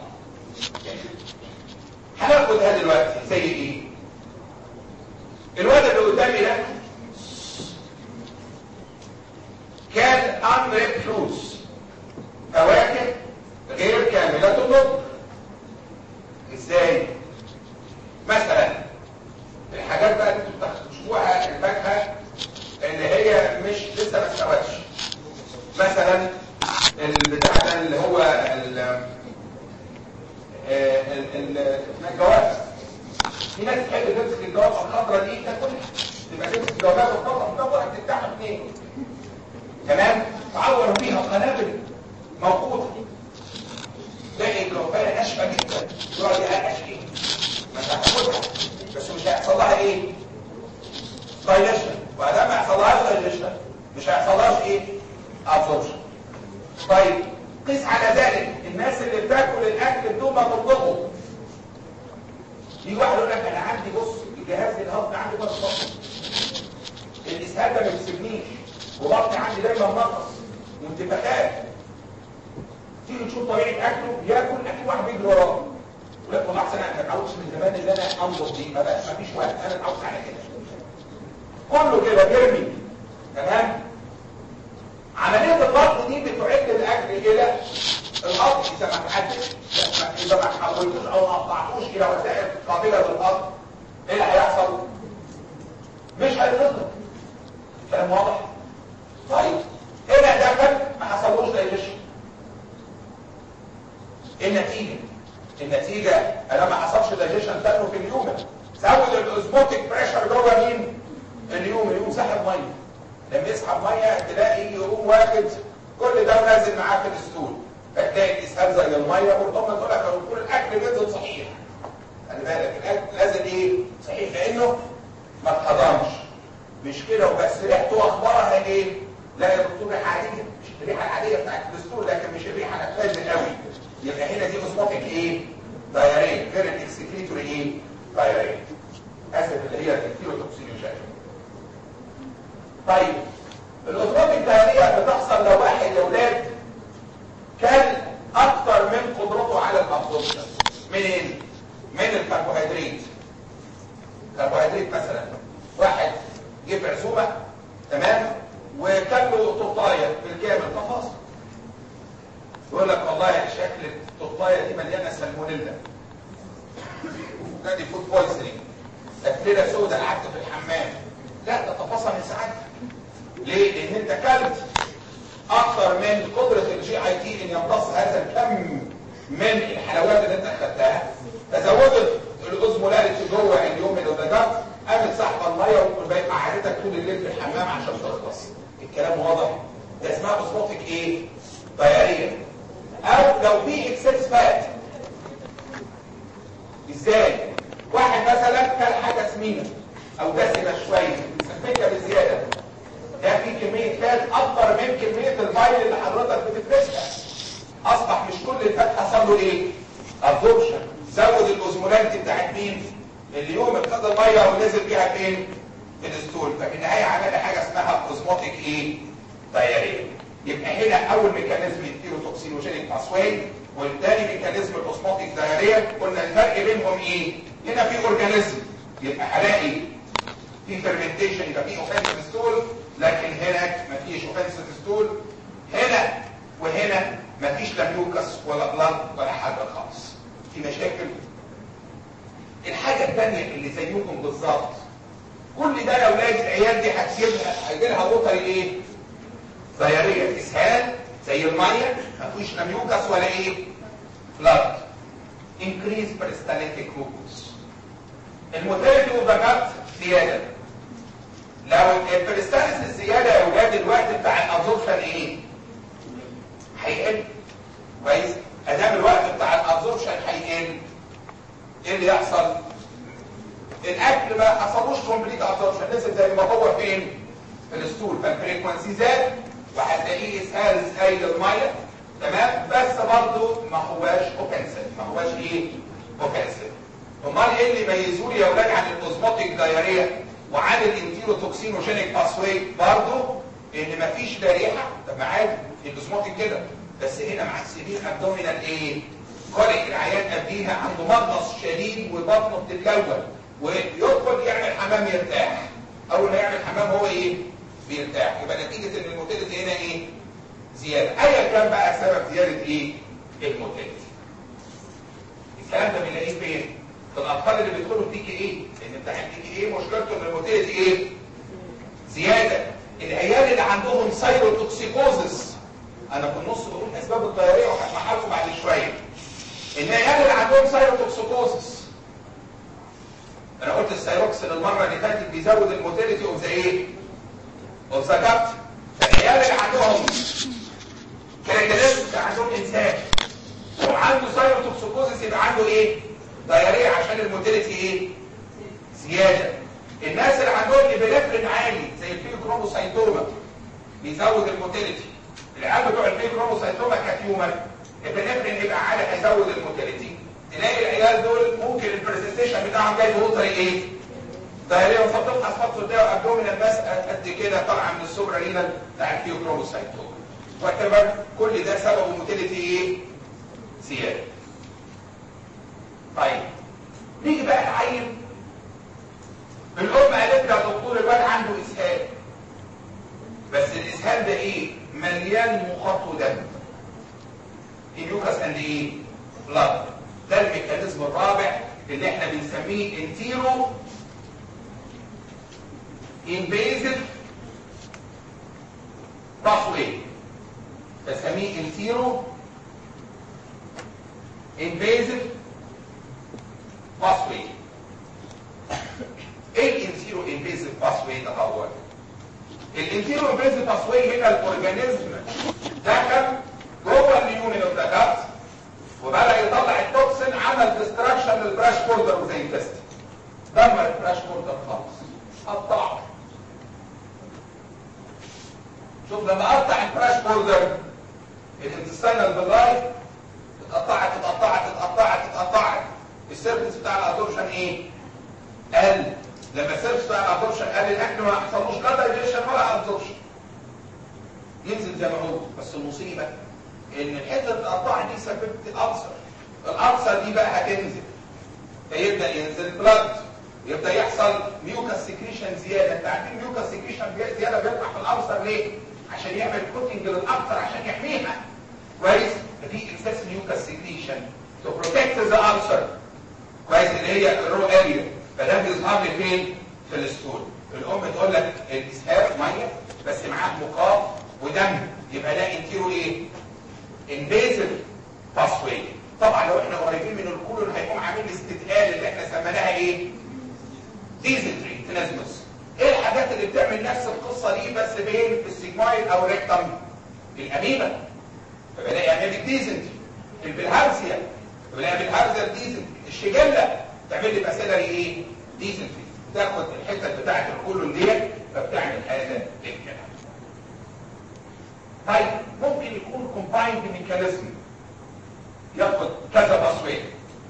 هناخدها دلوقتي زي ايه الولد اللي قدامي ده كان امر فلوس فواكه غير كاملة النضج ازاي مثلا الحاجات بقى اللي انتوا بتشوفوها الفاكهه اللي هي مش لسه ما استوتش مثلا البتاع ده اللي هو ال الجواب في ناس تحب تمسك الجواب الخضراء دي تاكلها تبقى تمسك الجوابات الخضراء تاكلها تفتحها اثنين تمام تعوروا فيها قنابل موقوته تلاقي الجوابات ناشفه جدا يقعد يقلقش ايه ما تاخدها بس مش هيحصل لها ايه دايليشن وادام ما يحصلهاش دايليشن مش هيحصلهاش ايه ابزوربشن طيب قيس على ذلك الناس اللي بتاكل الاكل بدون ما تطلقه يجي واحد يقول لك انا عندي بص الجهاز الهضمي عندي بس الاسهال ده ما بيسيبنيش وبطني عندي دايما نقص وانتفاخات تيجي تشوف طبيعه اكله بياكل اكيد واحد بيجري وراه يقول لك والله احسن انا ما اتعودتش من زمان ان انا انظر دي ما بقاش ما فيش وقت انا اتعودت على كده كله كده بيرمي تمام عمليه الضغط دي بتعد الاكل الى الهضم اذا ما تعدش اذا ما حولتوش او ما قطعتوش الى وسائل قابله للهضم ايه اللي هيحصل؟ مش هيتهضم كلام واضح؟ طيب هنا دخل ما حصلوش دايجيشن النتيجه النتيجه انا ما حصلش دايجيشن تاني في اليوم زود الاوزموتيك بريشر جوه مين؟ اليوم اليوم سحب ميه لما يسحب ميه تلاقي يجي يقوم واخد كل ده ونازل معاه في الستول فتلاقي الاسهال زي الميه والام تقول لك لو كل الاكل نزل صحيح خلي بالك الاكل نازل ايه؟ صحيح لانه ما اتهضمش مش كده وبس ريحته واخبارها ايه؟ لا يا دكتور ريحه عاديه مش الريحه العاديه بتاعت الدستور لكن مش الريحه نفاذه قوي يبقى هنا دي اوزموتيك ايه؟ دايريه غير الاكسكريتوري ايه؟ دايريه اسف اللي هي الكيلوتوكسينوجين طيب الاوزموتيك دايريه بتحصل لو واحد يا اولاد كان اكتر من قدرته على الابسوربشن منين من الكربوهيدرات كربوهيدرات مثلا واحد جيب عزومه تمام وكان له طبايه بالكامل تفاصيل يقول لك والله شكل الطبايه دي مليانه سالمونيلا نادي فود بويزنينج تكليله سوداء قعدت في الحمام لا ده تفاصيل من ساعتها ليه؟ لان انت كلت اكثر من قدره الجي اي تي ان يمتص هذا الكم من الحلويات اللي انت اخدتها فزودت الاوزمولاريتي جوه اليوم اللي ده قامت سحبه الميه وبقت قعدتك طول الليل في الحمام عشان تخلص الكلام واضح ده اسمها اوزموتيك ايه؟ ضياريه او لو في اكسس فات ازاي؟ واحد مثلا كان حاجه سمينه او دسمه شويه سمكه بزياده ده في كميه فات اكتر من كميه الفايل اللي حضرتك بتفرشها اصبح مش كل الفات حصل له ايه؟ ابزوربشن زود الاوزمولاريتي بتاعت مين؟ اليوم ابتدى الميه ونزل بيها فين؟ في الستول ففي النهايه عمل حاجه اسمها اوزموتيك ايه؟ دايريه يبقى هنا اول ميكانيزم التيروتوكسينوجينيك باسواي والثاني ميكانيزم الاوزموتيك دايريه قلنا الفرق بينهم ايه؟ هنا في اورجانيزم يبقى هلاقي في فيرمنتيشن يبقى في اوفنسيف ستول لكن هنا مفيش اوفنسيف ستول هنا وهنا مفيش لا ميوكس ولا بلاد ولا حاجه خالص في مشاكل الحاجه الثانيه اللي زيكم بالظبط كل ده لو لقيت العيال دي هتجيبها هيجي لها وتر ايه؟ ضياريه اسهال زي الميه مفيش لا ميوكس ولا ايه؟ بلاد increase peristaltic mucus الموتيليتي اوف ذا زياده لو البريستاليس الزياده يا اولاد الوقت بتاع الابزوربشن ايه؟ هيقل كويس؟ ادام الوقت بتاع الابزوربشن هيقل ايه اللي يحصل؟ الاكل ما حصلوش كومبليت ابزوربشن نزل زي ما هو فين؟ في الستول فالفريكونسي زاد وهتلاقيه اسهال زي الميه تمام بس برضه ما هواش اوفنسيف ما هواش ايه؟ اوفنسيف امال ايه اللي يميزوا لي يا اولاد عن الاوزموتيك دايريه وعن الانتيروتوكسينوجينيك باسواي برضه ان مفيش لا ريحه طب ما عادي الاوزموتيك كده بس هنا مع السبيل ابدومينال ايه؟ كوليك العيان قبليها عنده مغنص شديد وبطنه بتتلون ويدخل يعمل حمام يرتاح اول ما يعمل حمام هو ايه؟ بيرتاح يبقى نتيجه ان الموتيليتي هنا ايه؟ زياده ايا كان بقى سبب زياده ايه؟ الموتيليتي الكلام ده بنلاقيه فين؟ في الاطفال اللي بيدخلوا تي كي ايه؟ لان امتحان تي كي ايه مشكلته ان الموتيليتي ايه؟ زياده العيال اللي عندهم سايروتوكسيكوزس انا في النص بقول اسباب الضياريه وهشرحها لكم بعد شويه العيال اللي عندهم سايروتوكسيكوزس انا قلت السايروكسين المره اللي فاتت بيزود الموتيليتي اوف ذا ايه؟ اوف ذا جابت العيال اللي عندهم كاركترستكس عندهم انسان وعنده سايروتوكسيكوزس يبقى عنده ايه؟ دايريه عشان الموتيليتي ايه؟ زياده الناس اللي عندهم ابيليفرين عالي زي الفيوكروموسايتوما بيزود الموتيليتي العيال بتوع الفيوكروموسايتوما كتيومر ابيليفرين يبقى عالي هيزود الموتيليتي تلاقي العيال دول ممكن البرزنتيشن بتاعهم جاي بوتر ايه؟ دايريه وفتبحث فتره ده وابدومينال بس قد كده طالعه من السوبرا رينال بتاع الفيوكروموسايتوما واتبر كل ده سببه موتيليتي ايه؟ زياده طيب نيجي بقى نعين الام قالت لي يا دكتور الواد عنده اسهال بس الاسهال ده ايه مليان مخاط ودم اليوكاس اند ايه بلاد ده الميكانيزم الرابع اللي احنا بنسميه انتيرو انفيزيف باثوي بسميه انتيرو انفيزيف باثوي ايه الانتيرو انفيزيف باثوي ده هو الانتيرو انفيزيف باثوي هنا الاورجانيزم دخل جوه اليونين اوف ذا جات وبدا يطلع التوكسين عمل ديستراكشن للبراش بوردر وزي التست دمر البراش بوردر خالص قطعه شوف لما قطع البراش بوردر الانتستينال باللاي اتقطعت اتقطعت اتقطعت اتقطعت السيرفيس بتاع الابزوربشن ايه؟ قل لما السيرفيس بتاع الابزوربشن قل الاكل ما حصلوش لا دايجيشن ولا ابزوربشن ينزل زي ما هو بس المصيبه ان الحته القطاعه دي سببت الالسر الالسر دي بقى هتنزل فيبدا ينزل بلاد يبدا يحصل ميوكاس سكريشن زياده انت عارفين ميوكاس سكريشن زياده بيطلع في الالسر ليه عشان يعمل كوتنج للالسر عشان يحميها كويس فدي اكسس ميوكاس سكريشن تو بروتكت ذا ulcer كويس اللي هي الرو اريا فده بيظهر لي فين في الستول الام تقول لك الاسهال ميه بس معاه مقاط ودم يبقى ده انتيرو ايه انفيزيف باسوي طبعا لو احنا قريبين من الكولون هيقوم عامل استثقال اللي احنا سميناها ايه ديزنتري تنزمس ايه الحاجات اللي بتعمل نفس القصه دي بس فين في السيجمويد او الريكتم الاميبا فبلاقي يعمل لك ديزنتري البلهارسيا فبلاقي بالهارسيا ديزنتري الشجله تعمل لي باسيلري ايه ديزنتري تاخد الحته بتاعه الكولون ديت فبتعمل هذا الكلام طيب ممكن يكون كومبايند ميكانيزم ياخد كذا باسوي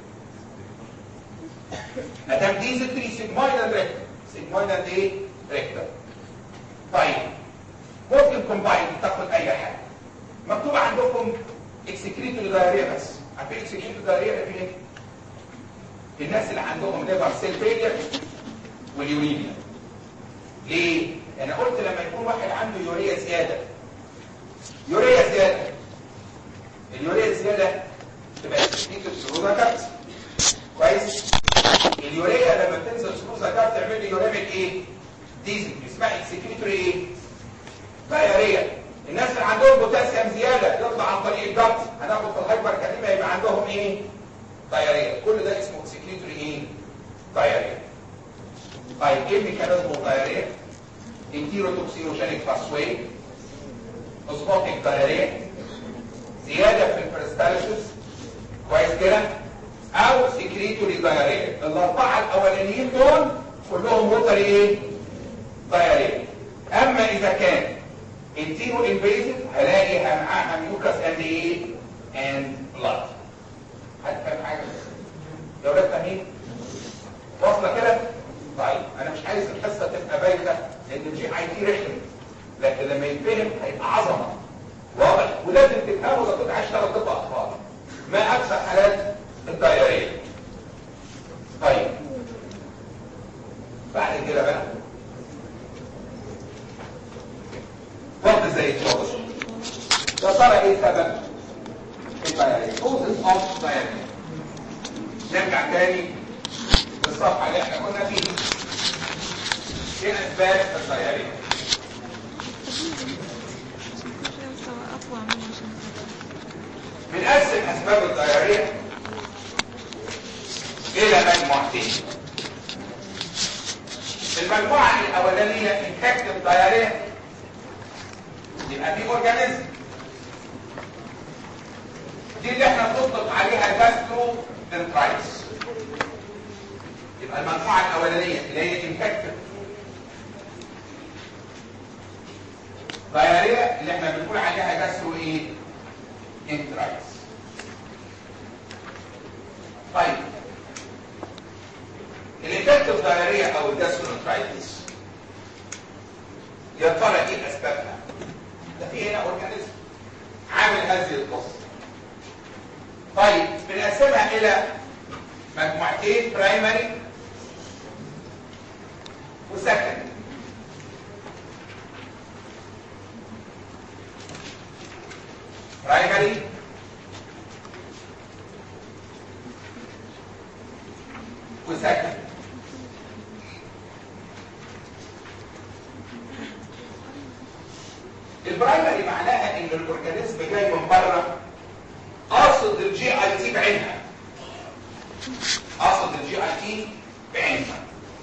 ادام ديزنتري سيجمويدال ريكتم سيجمويدال ايه ريكتم طيب ممكن كومبايند تاخد اي حاجه مكتوب عندكم اكسكريتوري دايريا بس عارفين اكسكريتوري دايريا في ايه الناس اللي عندهم ليفر سيل فيلير واليوريميا ليه انا قلت لما يكون واحد عنده يوريا زياده يوريا زياده اليوريا الزياده تبقى اكسكريتوري سيروزا كارت كويس اليوريا لما بتنزل سيروزا كارت تعمل لي يوريميك ايه ديزل اسمها اكسكريتوري ايه دايريا الناس اللي عندهم بوتاسيوم زياده يطلع عن طريق الجلط هناخد في الهايبر كلمه يبقى عندهم ايه دايريا كل ده اسمه اكسكريتوري ايه دايريا طيب ايه ميكانيزم الدايريا انتيروتوكسينوجينيك باسواي اوزموتيك دايريا زياده في البريستالسيس كويس كده او سكريتوري دايريا الاربعه الاولانيين دول كلهم وتري ايه دايريا اما اذا كان انتيرو انفيزيف هلاقي معاها ميوكاس اند ايه اند بلاد هتفهم حاجه يا ولاد فاهمين واصله كده طيب انا مش عايز الحصه تبقى بايخه لان الجي اي تي رخم لكن لما يتفهم هيبقى عظمه واضح ولازم تفهموا لو كنت عايز اشتغل طب اطفال ما اكثر حالات الدايريه طيب بعد كده بقى وقت زي الشغل يا ترى ايه سبب الدايريه كوزز اوف دايريه نرجع تاني للصفحه اللي احنا كنا فيها ايه اسباب الدايريه بنقسم اسباب الدايريه الى مجموعتين المجموعه الاولانيه انفكتيف دايريه يبقى في اورجانيزم دي اللي احنا بنطلق عليها جاسترو دنترايتس يبقى المجموعه الاولانيه اللي هي انفكتيف دايريه اللي احنا بنقول عليها جاسترو ايه انترايتس طيب الانفكتيف دايريه او الجاسترونترايتس يا ترى ايه اسبابها ده في هنا اورجانيزم عامل هذه القصه طيب بنقسمها الى مجموعتين برايمري وسكندري برايمري وسكندري البرايمري معناها ان الاورجانيزم جاي من بره قاصد الجي اي تي بعينها قاصد الجي اي تي بعينها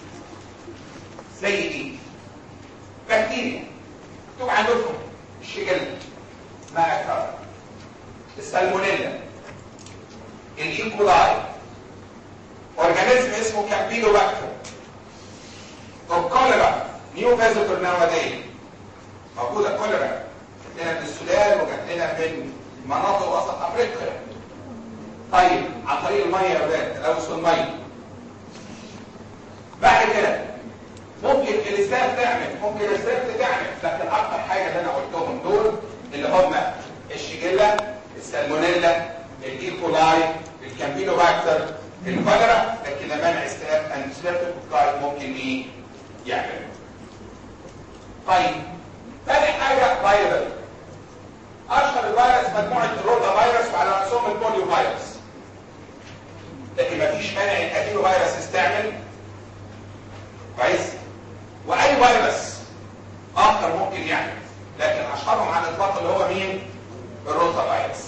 زي ايه بكتيريا مكتوب عندكم الشجل ما اكثر السالمونيلا الايكولاي اورجانيزم اسمه كامبيلوباكتر الكوليرا نيو فيزيتور نواديه موجودة كوليرا جات لنا من السودان وجات لنا من مناطق وسط افريقيا طيب عن طريق الميه يا ولاد تلوث الميه بعد كده ممكن الاستاف تعمل ممكن الاستاف تعمل لكن اكتر حاجه اللي انا قلتهم دول اللي هم الشجله السالمونيلا الايكولاي الكامبيلوباكتر الكوليرا لكن منع استئاب ان ستريبتوكوكاي ممكن ايه يعمل طيب ثاني حاجه فيروس اشهر الفيروس مجموعه الروتا فيروس وعلى راسهم البوليو فيروس لكن مفيش مانع الادينو فيروس يستعمل كويس واي فيروس اخر ممكن يعمل لكن اشهرهم على الاطلاق اللي هو مين الروتا فيروس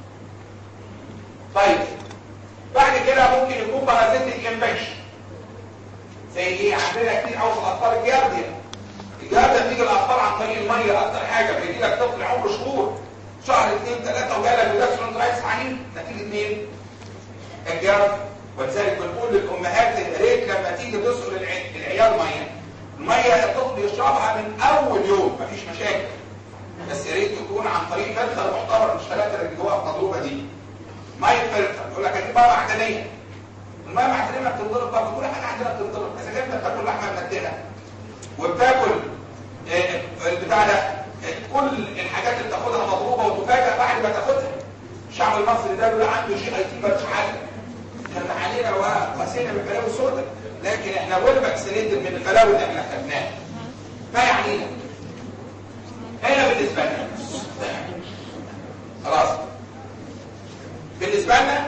طيب بعد كده ممكن يكون بارازيتيك انفكشن زي ايه عندنا كتير قوي في الاطفال الجارديا الجارديا بتيجي الاطفال عن طريق الميه اكتر حاجه بيجي لك طفل عمره شهور شهر اثنين ثلاثه وجالك بجاسترونترايتس عنيف نتيجه مين؟ الجرد ولذلك بنقول للامهات يا ريت لما تيجي تسقل العيال ميه الميه الطفل يشربها من اول يوم مفيش مشاكل بس يا ريت يكون عن طريق فلتر محترم مش ثلاثه اللي جواها المضروبه دي ميه فلتر يقول لك هتجيب ميه معدنيه الميه المعدنيه ما بتنضرب طب كل حاجه عندنا بتنضرب اذا كنت بتاكل لحمه منتهه وبتاكل البتاع ده كل الحاجات اللي بتاخدها مضروبه وتفاجئ بعد ما تاخدها الشعب المصري ده بيقول عنده جي اي تي بس حاجه كان علينا وقسينا بالبلاوي السوداء لكن احنا ويل فاكسينيتد من البلاوي اللي احنا خدناها ما يعنينا هنا بالنسبه لنا خلاص بالنسبه لنا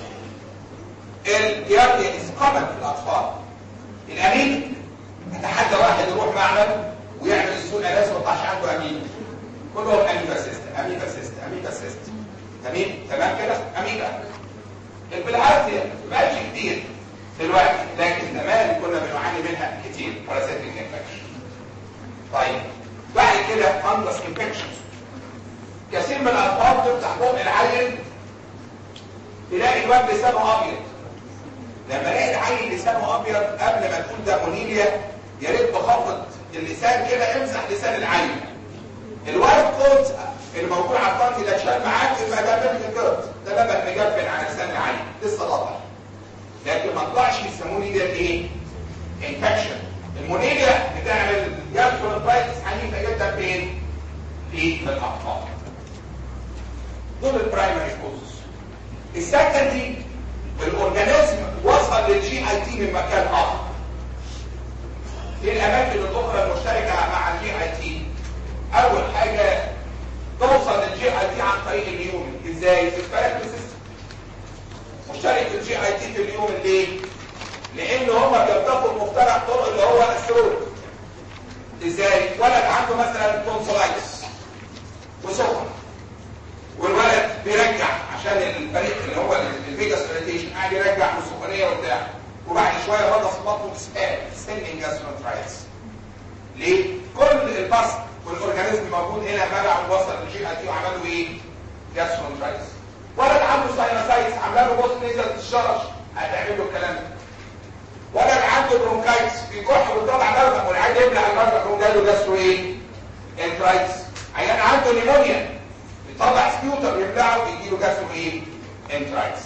الجياريا اسقامت في الاطفال الامين اتحدى واحد يروح معمل ويعمل السوق ناس ما يطلعش عنده امين كلهم اميبا سيست اميبا سيست اميبا سيست تمام تمام كده اميبا بالعافيه ما بقاش كتير دلوقتي لكن زمان كنا بنعاني منها كتير بارازيتيك انفكشن طيب بعد كده فانجس انفكشن كثير من الاطفال تفتح بق العيل تلاقي الواد لسانه ابيض لما الاقي العيل لسانه ابيض قبل ما تقول ده مونيليا يا ريت بخفض اللسان كده امسح لسان العيل الوايت كوت اللي موجود على الطنط ده اتشال معاك يبقى ده بنك كوت ده لبن مجبن على لسان العيل لسه طبعا لكن ما طلعش يسموني ده ايه انفكشن المونيليا بتعمل جاسترونترايتس عنيفه جدا فين في الاطفال دول البرايمري كوزز السكندري الاورجانيزم وصل للجي اي تي من مكان اخر في الاماكن الاخرى المشتركه مع الجي اي تي اول حاجه توصل للجي اي تي عن طريق اليوم ازاي في الفلاكتو سيستم مشترك الجي اي تي في اليوم ليه لان هم بيبتقوا مفترق طرق اللي هو السرور ازاي ولد عنده مثلا تونسلايتس وسكر والولد بيرجع عشان الفريق اللي هو الفيجاس اريتيشن قاعد يرجع وسخونيه وبتاع وبعد شويه رضى في بطنه اسهال سننج جاسترونترايتس ليه كل البص والاورجانيزم موجود هنا بلع ووصل للجي اي تي وعملوا ايه جاسترونترايتس ولد عنده ساينوسايتس عامله له بوست نزل الشرش هتعمل له الكلام ده ولد عنده برونكايتس بيكح ويطلع مرمى والعيال يبلع المرمى يقوم جاي له جاسترو ايه انترايتس عيان عنده نيمونيا يطلع سبيوتر يبلعه ويجي له جاسترو ايه انترايتس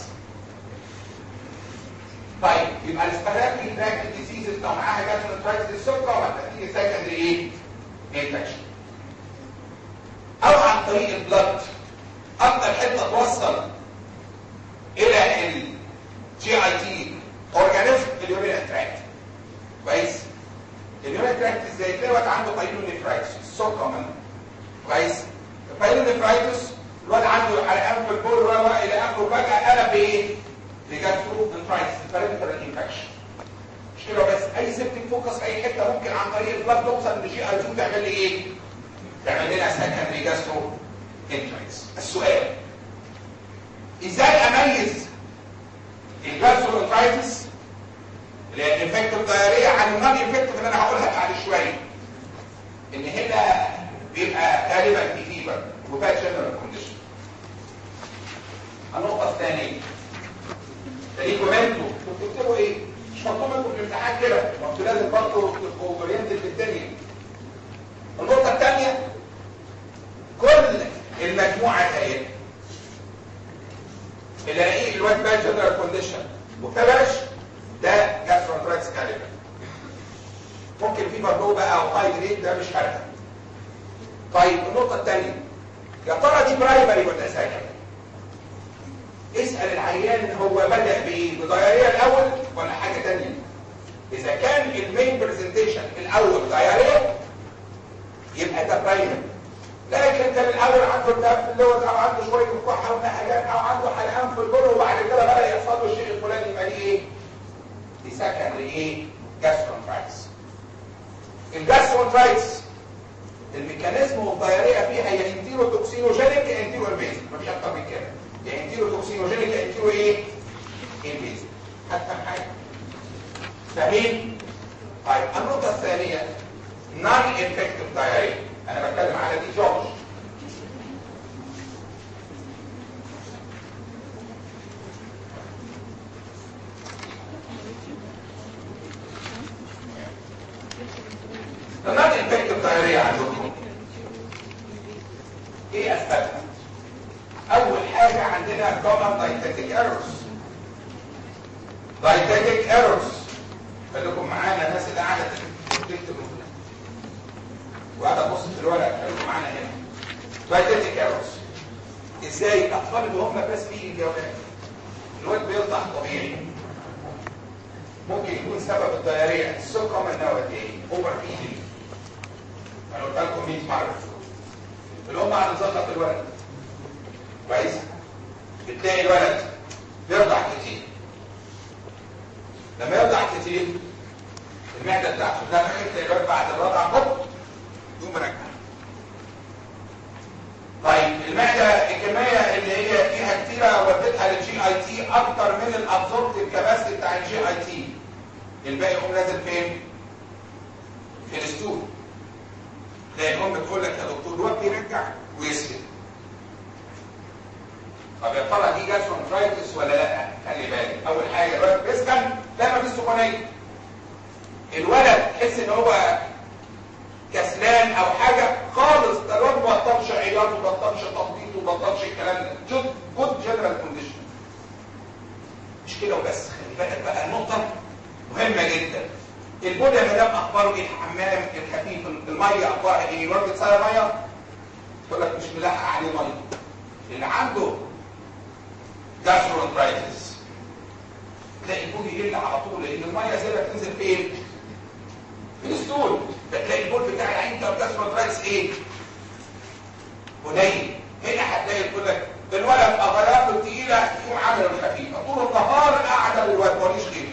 طيب يبقى الاسبراتوري تراكت ديزيزز لو معاها جاسترو انترايتس السكر وهتبتدي سكندري ايه انفكشن او عن طريق البلد اكتر حته توصل الى الجي اي تي اورجانيزم اليورين تراكت كويس اليورين تراكت ازاي تلاقي واحد عنده بايلونيفرايتس سو كومن كويس البايلونيفرايتس الواد عنده حرقان في البول الى اخره فجاه قلب بايه بجاسترو انترايتس بريفرال انفكشن مش كده بس اي سيبتك فوكس اي حته ممكن عن طريق البلاد توصل لجي اي تي تعمل لي ايه تعمل لنا سكندري جاسترو انترايتس السؤال ازاي اميز الجاسترو انترايتس اللي هي الانفكتيف دايريا عن النون انفكتيف اللي انا هقولها بعد شويه ان هنا بيبقى غالبا في فيبر وباد جنرال كونديشن النقطه الثانيه تلاقيكم انتوا بتكتبوا ايه مش مطلوب منكم في الامتحان كده ما انتوا لازم برضه تبقوا اورينتد في الدنيا النقطه الثانيه كل المجموعه ديت اللي الاقيه الواد باد جنرال كونديشن وكبش ده جاسترونترايتس كاليبر ممكن في برضه بقى او هاي جريد ده مش فارقه طيب النقطه الثانيه يا ترى دي برايمري ولا سكندري اسال العيان هو بدا بايه بضياريه الاول ولا حاجه ثانيه اذا كان المين برزنتيشن الاول ضياريه يبقى ده برايمري لكن كان الاول عنده التهاب في اللوز او عنده شويه كحه ونهجان او عنده حلقان في البر وبعد كده بدا يحصل له الشيء الفلاني يبقى دي ايه؟ دي سكندري ايه؟ جاسترونترايتس الجاسترونترايتس الميكانيزم والضياريه فيها يا انتيرو توكسينوجينيك يا انتيرو انفيزيف مفيش اكتر من كده يا انتيرو توكسينوجينيك يا انتيرو ايه؟ انفيزيف حتى حاجه فاهمين؟ طيب النقطه الثانيه نون انفكتيف دايريا انا بتكلم على دي جورج النون انفكتيف دايريا عندكم ايه اسبابها اول حاجه عندنا common dietetic errors dietetic errors خليكم معانا الناس اللي قاعده تكتب وقاعد ابص في الورق خليكم معانا هنا dietetic errors ازاي الاطفال اللي هم بس في الجواب الواد بيطلع طبيعي ممكن يكون سبب الضياريه السكر من نوع ايه اوفر فيدنج انا قلت لكم 100 مره الام قاعده تظبط الولد كويس بتلاقي الولد بيرضع كتير لما يرضع كتير المعده بتاعته ده تلاقي الولد بعد الرضع هوب يقوم راجع طيب المعده الكميه اللي هي فيها كتيره وديتها للجي اي تي اكتر من الابزوربتيف كباسيتي بتاع الجي اي تي الباقي يقوم نازل فين؟ في الستول تلاقي الام بتقول لك يا دكتور الواد بيرجع ويسكت طب يا ترى دي جاسترونترايتس ولا لا خلي بالك اول حاجه الولد بيسكن لا مفيش سخونيه الولد تحس ان هو كسلان او حاجه خالص ده الواد ما بطلش عياط وما بطلش تنطيط وما بطلش الكلام ده جود جود جنرال كونديشن مش كده وبس خلي بالك بقى النقطه مهمه جدا البول يا مدام اخباره ايه الحمام الخفيف الميه اخبارها ايه الواد بيتصير ميه تقول لك مش ملاحق عليه ميه اللي عنده جاسترونترايتس تلاقي البول يقل على طول لان الميه زي ما بتنزل فين في الستول فتلاقي البول بتاع العين بتاع الجاسترونترايتس ايه قليل هنا هتلاقي تقول لك الولد اغلاقه تقيله يقوم عامل الخفيفه طول النهار قاعده للواد ماليش غيره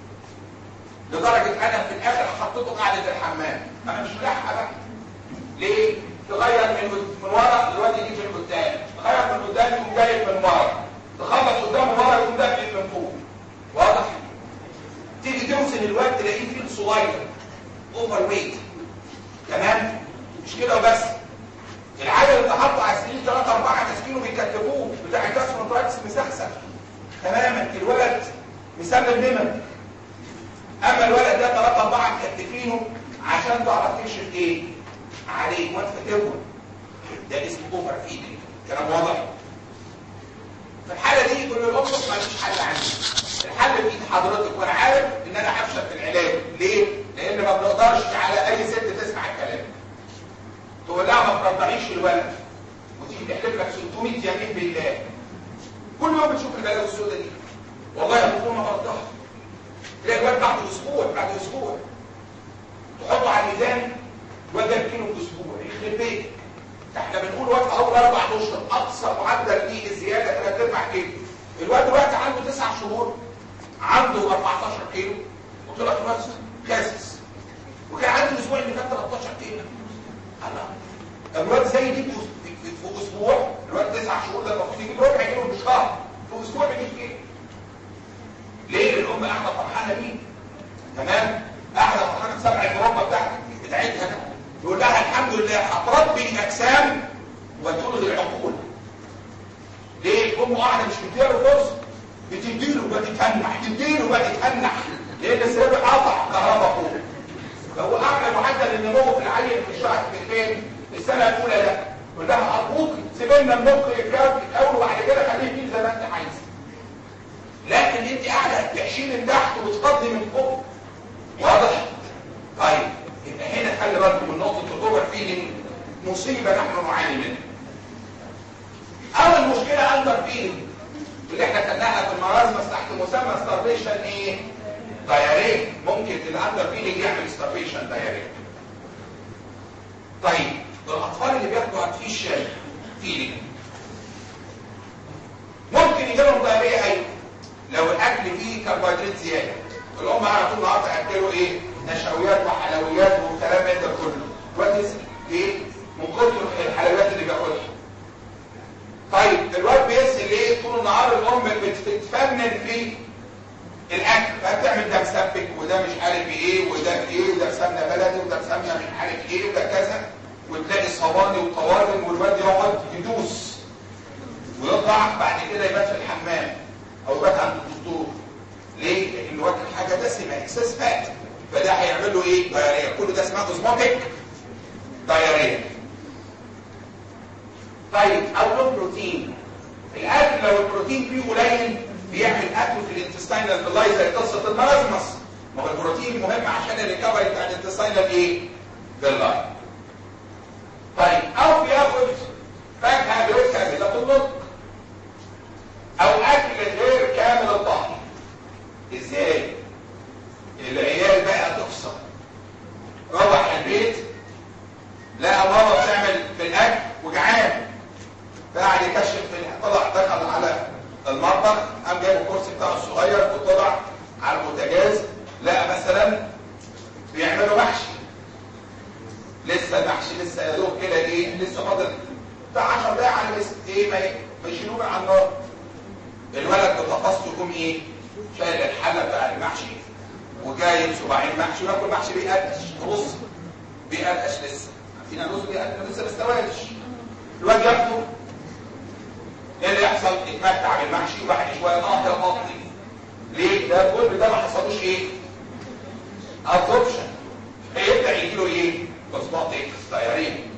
لدرجة أنا في الآخر حطيته قاعدة الحمام أنا مش ملاحقة بقى ليه؟ تغير من من ورا الواد يجي من قدام تغير من قدام يقوم جاي من ورا تخلص قدام ورا يقوم داخل من فوق واضح؟ تيجي توزن الواد تلاقيه فيه صغير اوفر ويت تمام؟ مش كده وبس العيل اللي حطه على السرير 3 4 ماسكينه بيكتفوه بتاع الجاسترونترايتس مسخسخ تماما الولد مسمم نمر اما الولد ده ثلاثة اربعة مكتفينه عشان تعرف تكشف ايه عليه وانت فاكره ده اسمه اوفر فيدنج كلام واضح في الحالة دي كل الأمر ما فيش حل عندي الحل بإيد حضرتك وانا عارف ان انا هفشل في العلاج ليه؟ لان ما بنقدرش على اي ست تسمع الكلام تقول لها ما ترضعيش الولد وتيجي تحلف لك 600 يمين بالله كل يوم بتشوف البلاوي السوداء دي والله يا دكتور ما برضعها تلاقي الواد بعد اسبوع بعد اسبوع تحطه على الميزان الواد جاب كيلو في اسبوع يخرب بيتك احنا بنقول واد اول اربع اشهر اقصى معدل فيه الزياده ثلاث ارباع كيلو الواد دلوقتي عنده تسع شهور عنده 14 كيلو قلت لك الواد خاسس وكان عنده الاسبوع اللي فات 13 كيلو الله الواد زي دي في اسبوع الواد تسع شهور ده المفروض يجيب ربع كيلو في الشهر في اسبوع بيجيب كيلو ليه الام قاعده فرحانه بيه تمام قاعده فرحانه بسبع المربى بتاعتك بتاعتها يقول لها الحمد لله هتربي الاجسام وتلغي العقول ليه الام قاعده مش مديله فرصه بتديله وبتتنح تديله وبتتنح لان السبب قطع كهرباء فوق فهو اعلى معدل النمو في العيل في الشهر في فين السنه الاولى ده يقول لها ارجوك سيب لنا المخ يتكون الاول وبعد كده خليه يجيب زي ما انت عايز لكن انت قاعده تحشيل من تحت وتفضي من فوق واضح طيب يبقى هنا خلي بالكم من نقطه الاوفر فيلينج مصيبه نحن نعاني منها اول مشكله اندر فيلينج اللي احنا خدناها في المرازمس تحت مسمى ستارفيشن ايه دايريه ممكن الاندر فيلينج يعمل ستارفيشن دايريه طيب الاطفال اللي بياخدوا ارتفيشال فيلينج ممكن يجي لهم دايريه ايوه لو الاكل فيه كربوهيدرات زياده الام على طول النهارده اكلوا ايه نشويات وحلويات والكلام ده كله دلوقتي ليه من كتر الحلويات اللي بياكلها طيب الواد بيسال ليه طول النهار الام بتتفنن في الاكل فبتعمل ده مسبك وده مش عارف ايه وده ايه وده بسمنه بلدي وده بسمنه مش عارف ايه وده كذا وتلاقي صواني وطوارم والواد يقعد يدوس ويطلع بعد كده يبات في الحمام او يبات عند الدكتور ليه؟ لانه واكل حاجه دسمه اكسس فات فده هيعمل له ايه؟ دايريه كل ده اسمها اوزموتيك دايريه طيب او لو بروتين الاكل لو البروتين فيه قليل بيعمل اكل في الانتستينال بالله زي قصه المرازمس ما هو البروتين مهم عشان الريكفري بتاع الانتستينال ايه؟ بالله طيب او بياخد فاكهه غير كامله النطق او اكل غير كامل الطهي ازاي العيال بقى تفصل روح البيت لقى ماما بتعمل في الاكل وجعان فقعد يكشف في طلع دخل على المطبخ قام جايب الكرسي بتاعه الصغير وطلع على البوتاجاز لقى مثلا بيعملوا محشي لسه المحشي لسه يا دوب كده ايه لسه فاضل بتاع 10 دقايق على بس ايه ما يشيلوه من على النار الولد بتفاصله يقوم ايه شايل الحله بتاع المحشي وجايب صباعين محشي وياكل محشي بيقرقش رز بيقرقش لسه عارفين الرز بيقرقش لسه ما استواش الواد ياخده ايه اللي يحصل يتمتع بالمحشي وبعد شويه اه يا بطني ليه ده كل ده ما حصلوش ايه ابسوربشن هيبدا يجي له ايه اوزموتيك دايرين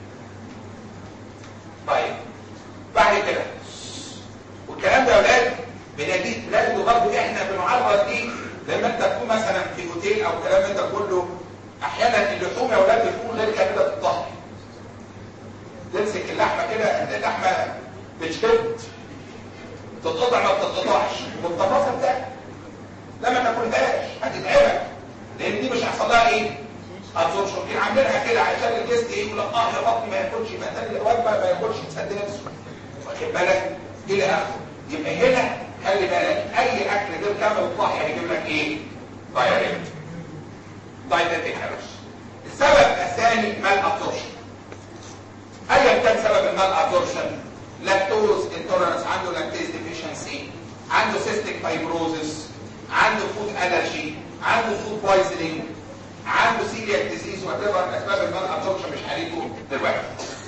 طيب بعد كده والكلام ده يا اولاد بنجيب لازم برضه احنا بنعرض دي لما انت تكون مثلا في اوتيل او الكلام من ده كله احيانا اللحوم يا اولاد بتكون غير كامله الطهي تمسك اللحمه كده انت اللحمه بتشد تتقطع ما بتتقطعش والتفاصيل بتاعتها لما تاكلهاش هتتعبك لان دي مش هيحصل لها ايه؟ ابزوربشن كده عاملينها كده عشان الجسم ايه يقول لك اه يا بطني ما ياكلش يبقى تاني الوجبه ما ياكلش يسد نفسه واخد بالك الى اخره يبقى هنا خلي بالك اي اكل غير كامل الطهي هيجيب لك ايه؟ دايركت دايركت السبب الثاني مال ابزوربشن ايا كان سبب المال ابزوربشن لاكتوز انتولرنس عنده لاكتيز ديفيشنسي عنده سيستيك فايبروزس عنده فود الرجي عنده فود بويزنينج عنده سيلياك ديزيز وات ايفر اسباب المال ابزوربشن مش هنيجوا دلوقتي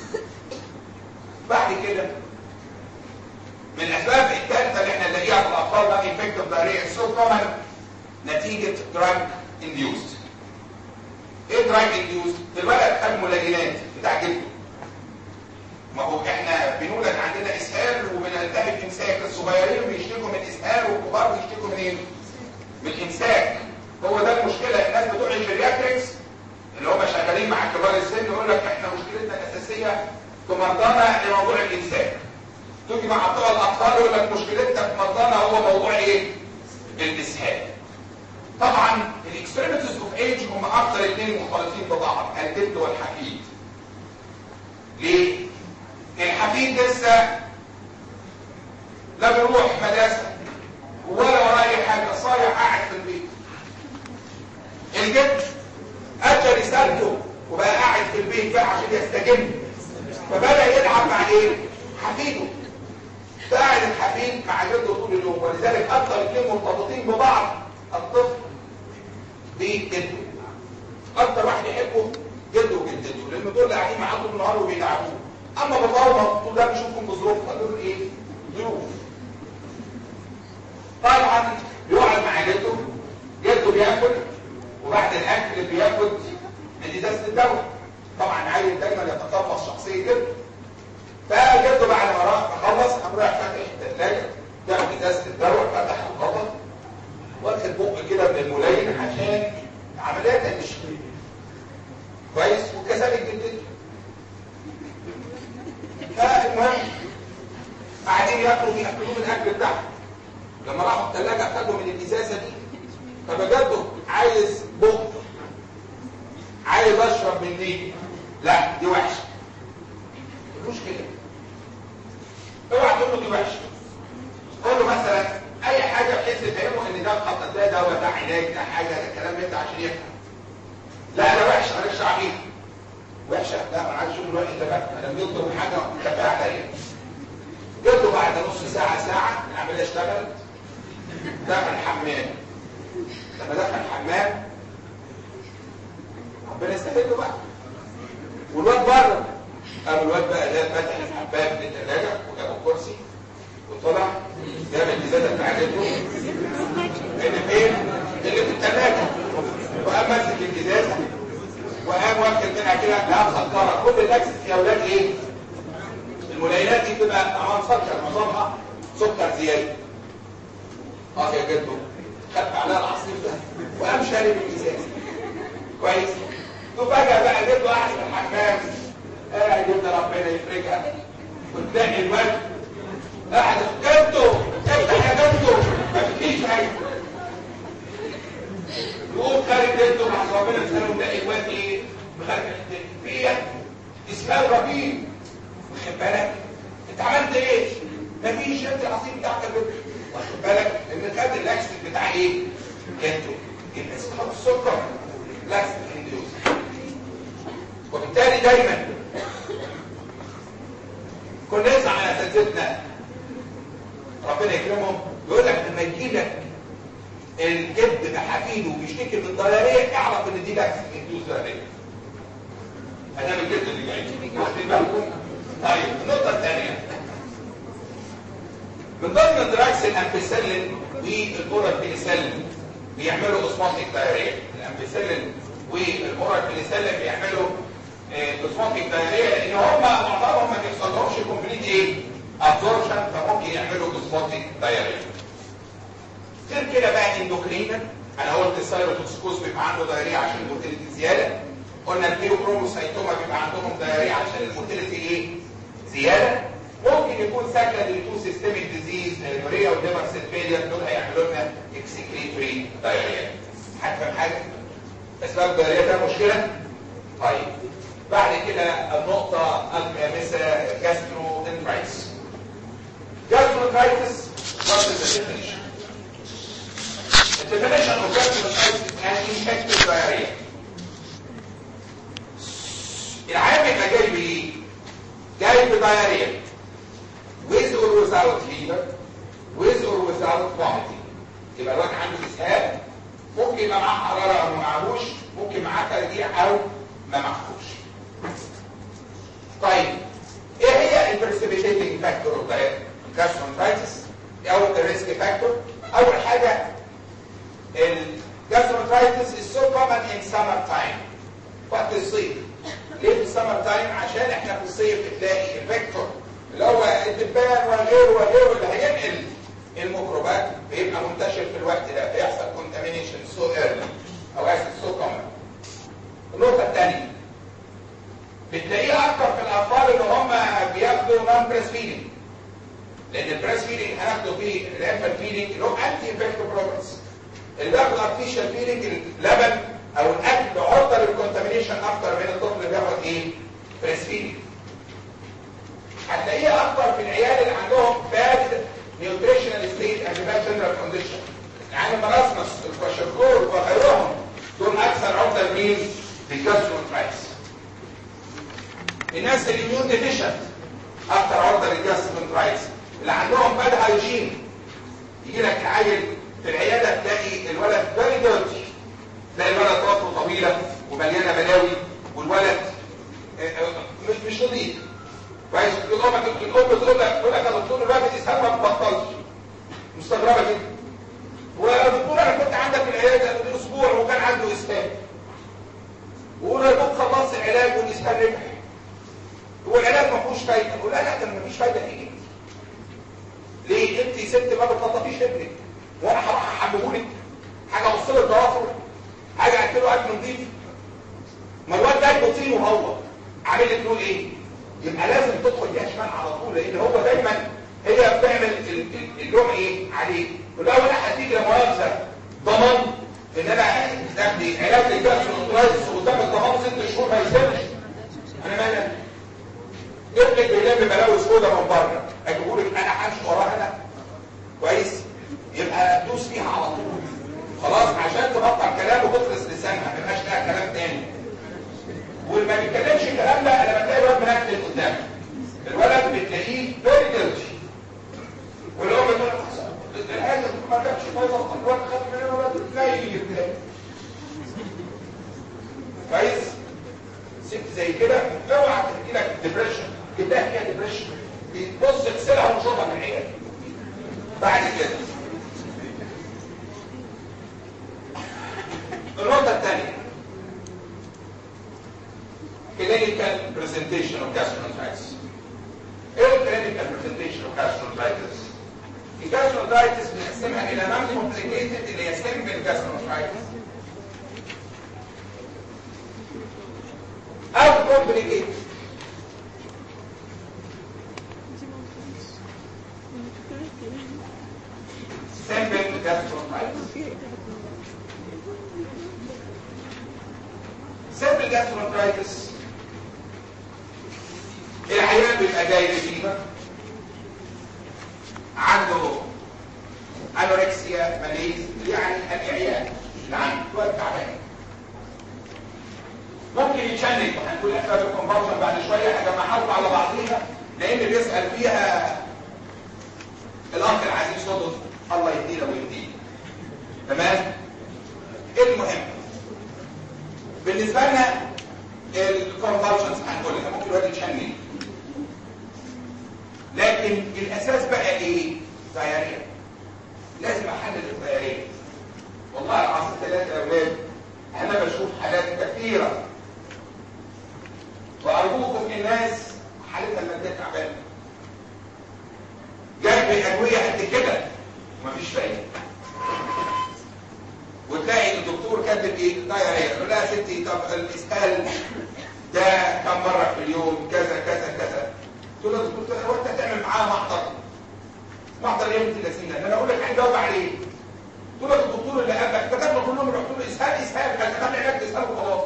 بعد كده من الاسباب الثالثه اللي احنا نلاقيها في الاطفال ده انفكتيف دايريا سو كومن نتيجه دراج انديوست ايه دراج انديوست الولد خد ملينات بتاع جلده ما هو احنا بنولد عندنا اسهال وبنلتهب امساك الصغيرين بيشتكوا من اسهال والكبار بيشتكوا من ايه من امساك هو ده المشكله الناس بتوع الجيرياتريكس اللي هم شغالين مع كبار السن يقول لك احنا مشكلتنا الاساسيه في مرضانا لموضوع الامساك تيجي مع بتوع الاطفال يقول لك مشكلتنا في مرضانا هو موضوع ايه الاسهال طبعا الاكسبيرمنتس اوف ايج هم اكثر اثنين مختلطين ببعض الجد والحفيد ليه الحفيد لسه لا بيروح مدرسة ولا وراه اي حاجة صايع قاعد في البيت الجد اجى رسالته وبقى قاعد في البيت بقى عشان يستجم فبدأ يلعب مع ايه حفيده قاعد الحفيد مع جده طول اليوم ولذلك اكثر اثنين مرتبطين ببعض الطفل بجده اكثر واحد يحبه جده وجدته لان دول قاعدين معاه طول النهار وبيلعبوه اما باباه مبسوط ده بيشوفكم بظروفها دول ايه ظروف طبعا بيقعد مع جده جده بياكل وبعد الاكل بياخد من ازازه الدواء طبعا عايز دايما يتقمص شخصيه جده فجده بعد ما راح خلص قام رايح فاتح الثلاجه ياخد ازازه الدواء فتح الغطا واخد بق كده من الملين عشان عمليات التشكيل كويس وكذلك جدته فالمهم قاعدين ياكلوا بياكلوا من الاكل بتاعهم لما راحوا الثلاجه خدوا من الازازه دي فبجد عايز بق عايز اشرب من دي لا دي وحشه مش كده اوعى تقول له دي وحشه قول له مثلا اي حاجه بحيث تفهمه ان ده الخطا ده دواء ده علاج ده حاجه ده كلام انت عشان يفهم لا ده وحشه مالكش عقيده وحشه لا انا عايز اشوف الوقت ده بقى انا بيطلب حاجه كفاءه عليا جبته بعد نص ساعه ساعه العمليه اشتغلت دخل الحمام لما دخل الحمام ربنا يستفيد بقى والواد بره قام الواد بقى ده فتح الحباب للثلاجه وجاب الكرسي وطلع جاب الازازه بتاعته اللي فين؟ اللي في الثلاجه وقام ماسك الازازه وقام واكل منها كده لا مسكره كل الاكس يا اولاد ايه؟ الملينات دي بتبقى طبعا سكر معظمها سكر زياده اه يا جدو خدت عليها العصير ده وقام شارب الازازه كويس وفجاه بقى جدو قاعد في الحمام قاعد يبدا ربنا يفرجها وتلاقي الواد قاعد جدو افتح يا جدو مفيش حاجه يقوم خارج جدو مع ربنا يساله تلاقي الواد ايه مخارج فيها اسمها ربيب واخد بالك انت عملت ايه مفيش انت العصير بتاعك واخد بالك ان خد الاكسد بتاع ايه جدو يبقى اسمها السكر لاكسد انديوز وبالتالي دايما كنا نسعى على اساتذتنا ربنا يكرمهم يقول لك لما يجي لك الجد بحفيده وبيشتكي من الضرريه اعرف ان دي لاكسد انديوز ضرريه انا من الجد اللي جاي واخدين بالكم طيب النقطه الثانيه من ضمن الدراكس الامبيسلين والاورال بينيسلين بيعملوا اوسموتيك دايريا الامبيسلين والاورال بينيسلين بيعملوا اوسموتيك دايريا لان هم معظمهم ما بيحصلهمش كومبليت ايه ابزوربشن فممكن يعملوا اوسموتيك دايريا غير كده بقى اندوكرينا انا قلت السايروتوكسيكوز بيبقى عنده دايريا عشان الموتيليتي زياده قلنا البيوكروموسايتوما بيبقى عندهم دايريا عشان الموتيليتي ايه زياده ممكن يكون سكندري تو سيستميك ديزيز يوريا وليفر سيل فيلير دول هيعملوا لنا اكسكريتوري دايريا هتفهم حاجه اسباب الدايريا ده مشكله طيب بعد كده النقطه الخامسه جاسترو انترايتس جاسترو انترايتس what is the definition the definition of gastroenteritis is an infected diarrhea العام يبقى جاي بايه جاي بدايريا with or without fever with or without vomiting يبقى الواحد عنده اسهال ممكن يبقى معاه حراره او ما معهوش ممكن معاه ترجيع او ما معهوش طيب ايه هي البرسبيتيتنج فاكتور اوف الجاسترونترايتس او الريسك فاكتور اول حاجه الجاسترونترايتس is so common in summer time وقت الصيف ليه في السمر تايم عشان احنا في الصيف بتلاقي الفيكتور اللي هو الدبان وغيره وغيره اللي هينقل الميكروبات بيبقى منتشر في الوقت ده فيحصل كونتامينيشن سو ايرلي او اسف سو كومن النقطه الثانيه بتلاقيه اكتر في الاطفال اللي هم بياخدوا نون بريس فيدنج لان البريس فيدنج هناخده فيه الانفال فيدنج اللي هو انتي انفكتيف بروجرس اللي بياخد ارتفيشال فيدنج اللبن او الاكل عرضه للكونتامينيشن اكتر من الطفل اللي بياخد ايه بريس فيدنج هتلاقيه اكتر في العيال اللي عندهم باد نيوتريشنال ستيت اند باد جنرال كونديشن يعني المراسمس الكواشيكور وغيرهم دول اكثر عرضه لمين للجاسترونترايتس الناس الاميون ديفيشنت اكثر عرضه للجاسترونترايتس اللي عندهم باد هايجين يجي لك العيل في العياده تلاقي الولد فيري ديرتي تلاقي الولد راسه طويله ومليانه بلاوي والولد مش مش نظيف كويس الام الام تقول لك تقول لك يا دكتور الولد اسهال ما بطلش مستغربه جدا ودكتور انا كنت عندك في العياده من اسبوع وكان عنده اسهال وقول يا دكتور خلصت العلاج والاسهال رجع هو العلاج ما فيهوش فايده اقول لا لا ده ما فيش فايده فيه ليه انت ست ما بتنضفيش ابنك وانا هروح احملهولك حاجه ابص له الضوافر حاجه اكله اكل نظيف ما الواد ده بروتين وهو عامل لك له ايه يبقى لازم تدخل يا شمال على طول لان هو دايما هي بتعمل ال- ال- اللوم ايه عليه والاول هتيجي لمؤاخذه ضمان ان انا تاخدي علاج للجاستروكرايتس قدام الضمان ست شهور ما يسيبش انا مالك ابنك بيلم بلاوي سودا من بره اجيبه لك انا همشي وراها انا كويس يبقى دوس فيها على طول خلاص عشان تبطل كلام وتخلص لسانها ما يبقاش لها كلام تاني واللي ما بيتكلمش الكلام ده انا بتلاقي الواد منكد قدامي الولد بتلاقيه فيري جيلتي والام تقول الحاجه ما جابش فايده الواد خد من الولد تلاقي كويس ست زي كده اوعى تحكي لك ديبريشن كده فيها ديبريشن بتبص تغسلها وتشربها من العيال بعد كده النقطة الثانية clinical presentation of gastroenteritis ايه clinical presentation of gastroenteritis الجاستروenteritis بنقسمها الى non complicated اللي هي simple gastroenteritis او complicated simple gastroenteritis simple gastroenteritis العيان بيبقى جاي فيها عنده انوركسيا ماليز يعني الاعياء اللي عنده شويه تعبان ممكن يتشنج هنقول اسباب الكونفرجن بعد شويه هجمعها على بعضيها لان بيسال فيها الاخ العزيز صدق الله يهدينا ويهدينا تمام المهم بالنسبه لنا الكونفرجنز هنقولها ممكن الواد يتشنج لكن الاساس بقى ايه دايريا لازم احلل الدايريا والله العظيم ثلاثه يا اولاد انا بشوف حالات كثيره وارجوكم الناس حالتها الماديه تعبانه جاب ادويه قد كده ومفيش فايده وتلاقي الدكتور كاتب ايه دايريا يقول لها يا ستي طب الاسهال ده كم مره في اليوم كذا كذا كذا تقول له دكتور هو انت تعمل معاه محضر محضر ايه انت لسينا انا اقول لك هنجاوب عليه تقول له الدكتور اللي قبلك كتب له كلهم رحت له اسهال اسهال كان كتب لي علاج اسهال وخلاص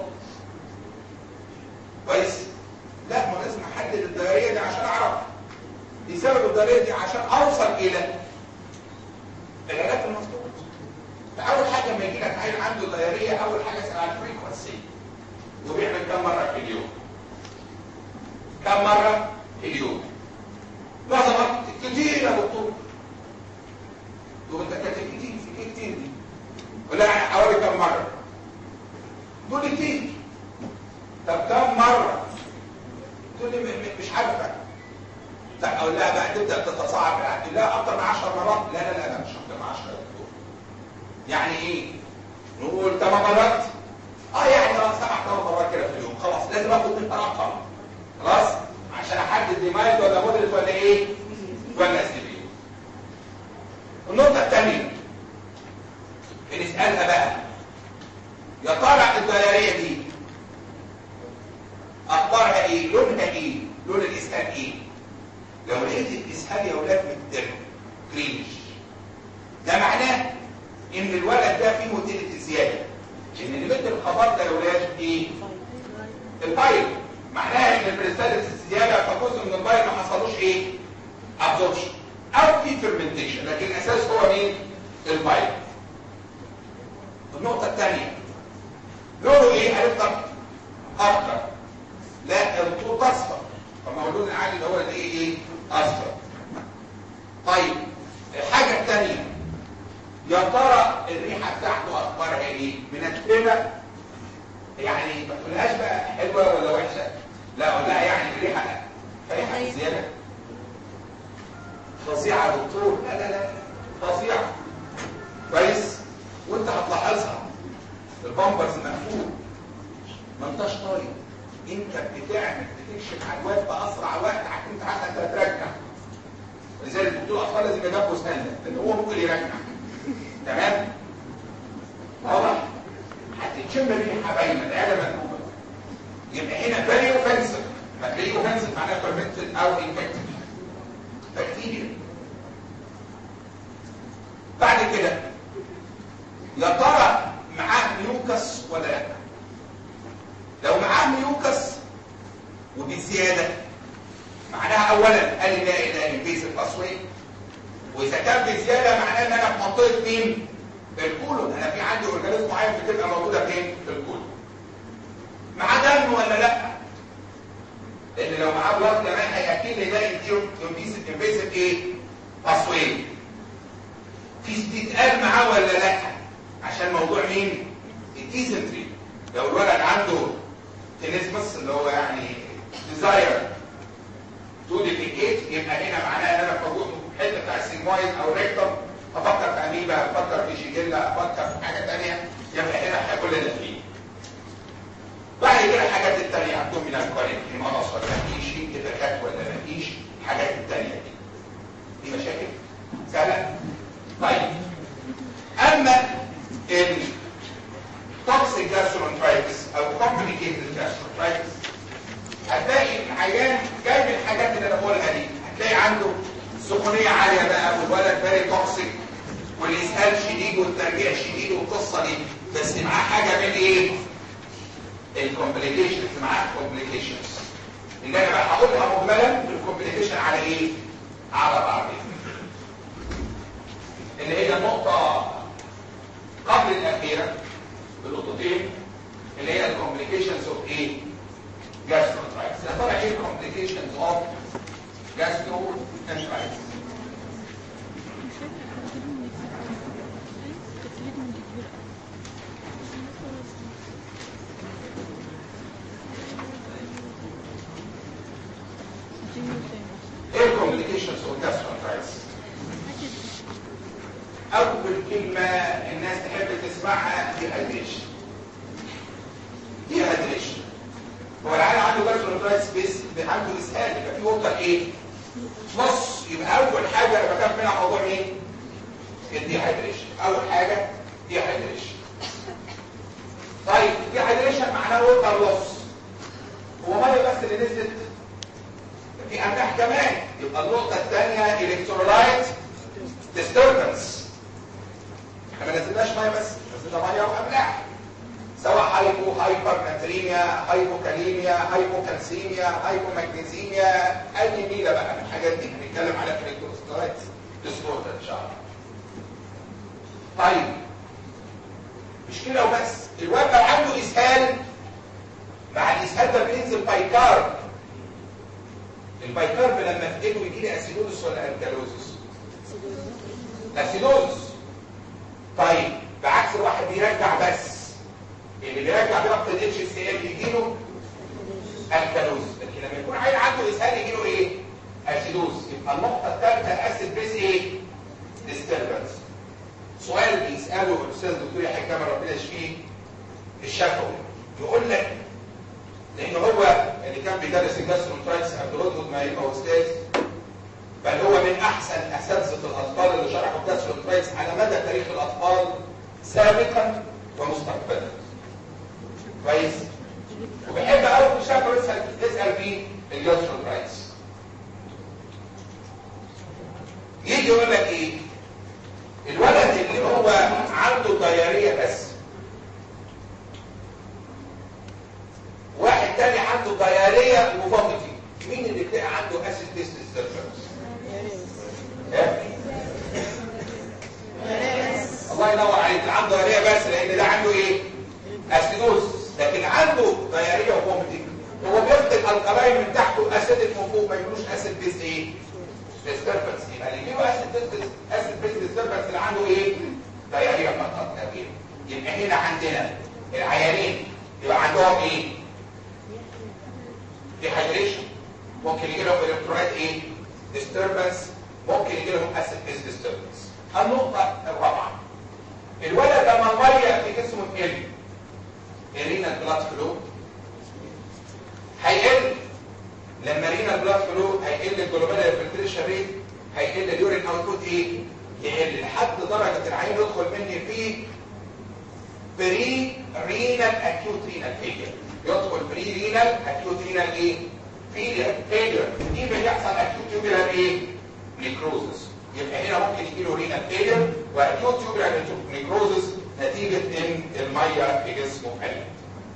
كويس لا ما لازم احدد الدائريه دي عشان اعرف دي سبب الدائريه دي عشان اوصل الى العلاج المظبوط فاول حاجه لما يجي لك عيل عنده دائريه اول حاجه اسال على الفريكونسي وبيعمل كم مره في اليوم كم مره في اليوم معظم كتير يا دكتور تقول انت كاتب كتير في ايه كتير دي ولا حوالي كم مره تقول لي كتير طب كم مره تقول لي م- م- مش عارفه طب اقول لها بقى تبدا تتصاعد بقى لا اكتر من 10 مرات لا لا لا لا مش اكتر من 10 يا دكتور يعني ايه نقول 8 مرات اه يعني اه سبع ثمان مرات كده في اليوم خلاص لازم اخد منها رقم خلاص عشان احدد دي مايل ولا مودريت ولا ايه ولا سيفير النقطه الثانيه بنسالها بقى يا ترى الدولاريه دي اخبارها ايه لونها ايه لون الاسهال ايه لو لقيت الاسهال يا اولاد متدرب كريمش ده معناه ان الولد ده فيه موتيليتي زياده ان اللي مد الخبر ده يا اولاد ايه البايل معناها ان البريستاليس زياده فجزء من البايل ما حصلوش ايه ابزوربشن او في فيرمنتيشن لكن الاساس هو مين البايل النقطه الثانيه لونه ايه هنفضل اخضر لا الخطوط اصفر فما هو اللون العادي اللي هو الايه ايه اصفر طيب الحاجه الثانيه يا ترى الريحه بتاعته اخبارها ايه منتنه يعني ما تقولهاش بقى حلوه ولا وحشه لا اقول لها يعني الريحه ريحه زياده فظيعه يا دكتور لا لا لا فظيعه كويس وانت هتلاحظها البامبرز مقفول ما انتش طايق انت بتعمل بتكشف على الواد باسرع وقت انت حتى انت هترجع لذلك الدكتور الاطفال لازم يجابه سنه لان هو ممكن يرجع تمام واضح هتتشم ريحه باينه العيله مكتوبه يبقى هنا فيري اوفنسيف فيري اوفنسيف معناها فيرمنتد او انفكتد بكتيريا معاه ميوكس ولا لا لو معاه ميوكس وبزياده معناها اولا قال لي لا ده انفيزيف باسوي واذا كان بزياده معناه ان انا في منطقه مين الكولون انا في عندي اورجانيزم معين بتبقى موجوده فين في الكولون معاه دم ولا لا لان لو معاه بلاد كمان هياكد لي ده انفيزيف انفيزيف ايه باسوي في استثقال معاه ولا لا عشان موضوع مين الديزنتري لو الولد عنده تنسمس اللي هو يعني ديزاير تو ديفيكيت يبقى هنا معناه ان انا موجود في الحته بتاع السيجمويد او ريكتوم افكر في اميبا افكر في شيجيلا افكر في حاجه ثانيه يبقى هنا هيكون لنا فيه بعد كده الحاجات الثانيه عندهم من الكواليتي في منص ولا مفيش كده كات ولا مفيش الحاجات الثانيه دي دي مشاكل سهله طيب اما التوكسيك جاسترونترايتس او كومبليكيتد جاسترونترايتس هتلاقي العيان جايب الحاجات اللي انا بقولها دي هتلاقي عنده سخونيه عاليه بقى والولد فاري توكسيك والاسهال شديد والترجيع شديد والقصه دي بس معاه حاجه من ايه؟ الكومبليكيشنز معاه كومبليكيشنز اللي انا بقى هقولها مجملا الكومبليكيشن على ايه؟ على بعضها اللي هي النقطه قبل الاخيره النقطتين اللي هي الكومبليكيشنز اوف ايه؟ gastroenteritis. يا ترى ايه complications of gastroenteritis؟ ايه complications of gastroenteritis؟ اول كلمه الناس تحب تسمعها dehydration. dehydration. هو العيال عنده جاسترونترايتس بس عنده اسهال يبقى في ووتر ايه نص يبقى اول حاجه انا بخاف منها موضوع ايه الديهايدريشن اول حاجه ديهايدريشن طيب ديهايدريشن معناه ووتر لوس هو ميه بس اللي نزلت في املاح كمان يبقى النقطه الثانيه الكترولايت ديستربنس احنا ما نزلناش ميه بس نزلنا ميه واملاح سواء هايبو هايبر ناتريميا هايبوكاليميا هايبوكالسيميا هايبومagنيزيميا اي ميله بقى من الحاجات دي هنتكلم عليها في الكترولايت ديسوردر ان شاء الله طيب مش كده وبس الواد لو عنده اسهال مع الاسهال ده بينزل بايكارب البايكارب لما افقده يجي لي اسيدوزس ولا الكالوزس اسيدوزس طيب بعكس الواحد بيرجع بس اللي بيرجع بضغط الاتش سي ال يجي له الكالوز لكن لما يكون عيل عنده اسهال يجي له ايه اسيدوز يبقى النقطه الثالثه اسيد بيس ايه ديستربنس سؤال بيساله الاستاذ الدكتور يحيى كامل ربنا يشفيه الشفوي يقول لك لان هو اللي كان بيدرس الجاسترونترايتس قبل رتبه ما يبقى استاذ بل هو من احسن اساتذه الاطفال اللي شرحوا الجاسترونترايتس على مدى تاريخ الاطفال سابقا ومستقبلا كويس وبحب قوي في الشفوي يسال يسال فيه الجاسترونترايتس يجي يقول لك ايه الولد اللي هو عنده ضياريه بس واحد تاني عنده ضياريه وفوميتنج مين اللي بتلاقي عنده اسيد تيست ديستربنس الله ينور عليك اللي عنده ضياريه بس لان ده عنده ايه اسيدوز لكن عنده ضياريه وفوميتنج هو بيفقد القلايم من تحته اسيدك من فوق ما يجيلوش اسيد بيس ايه ديستربنس يبقى اللي يجيله اسيد اسيد بيس ديستربنس اللي عنده ايه ضياريه فقط لا غير يبقى هنا عندنا العيانين يبقى عندهم ايه ديهايدريشن ممكن يجي لهم الكترولايت ايه ديستربنس ممكن يجي لهم اسيد بيس ديستربنس النقطه الرابعه الولد لما الميه في جسمه تقل الرينا بلاد فلو هيقل لما رينا بلاد فلو هيقل الجلوبال فلتريشن ريت هيقل اليورين اوتبوت ايه يقل لحد درجه العين يدخل مني في بري رينال اكيوت رينال فيلير يدخل بري رينال اكيوت رينال ايه فيلير فيلير دي بيحصل اكيوت تيوبولار ايه نيكروزس يبقى هنا ممكن يجي له رينال فيلير واكيوت تيوبولار نيكروزس نتيجة ان المية في جسمه قلت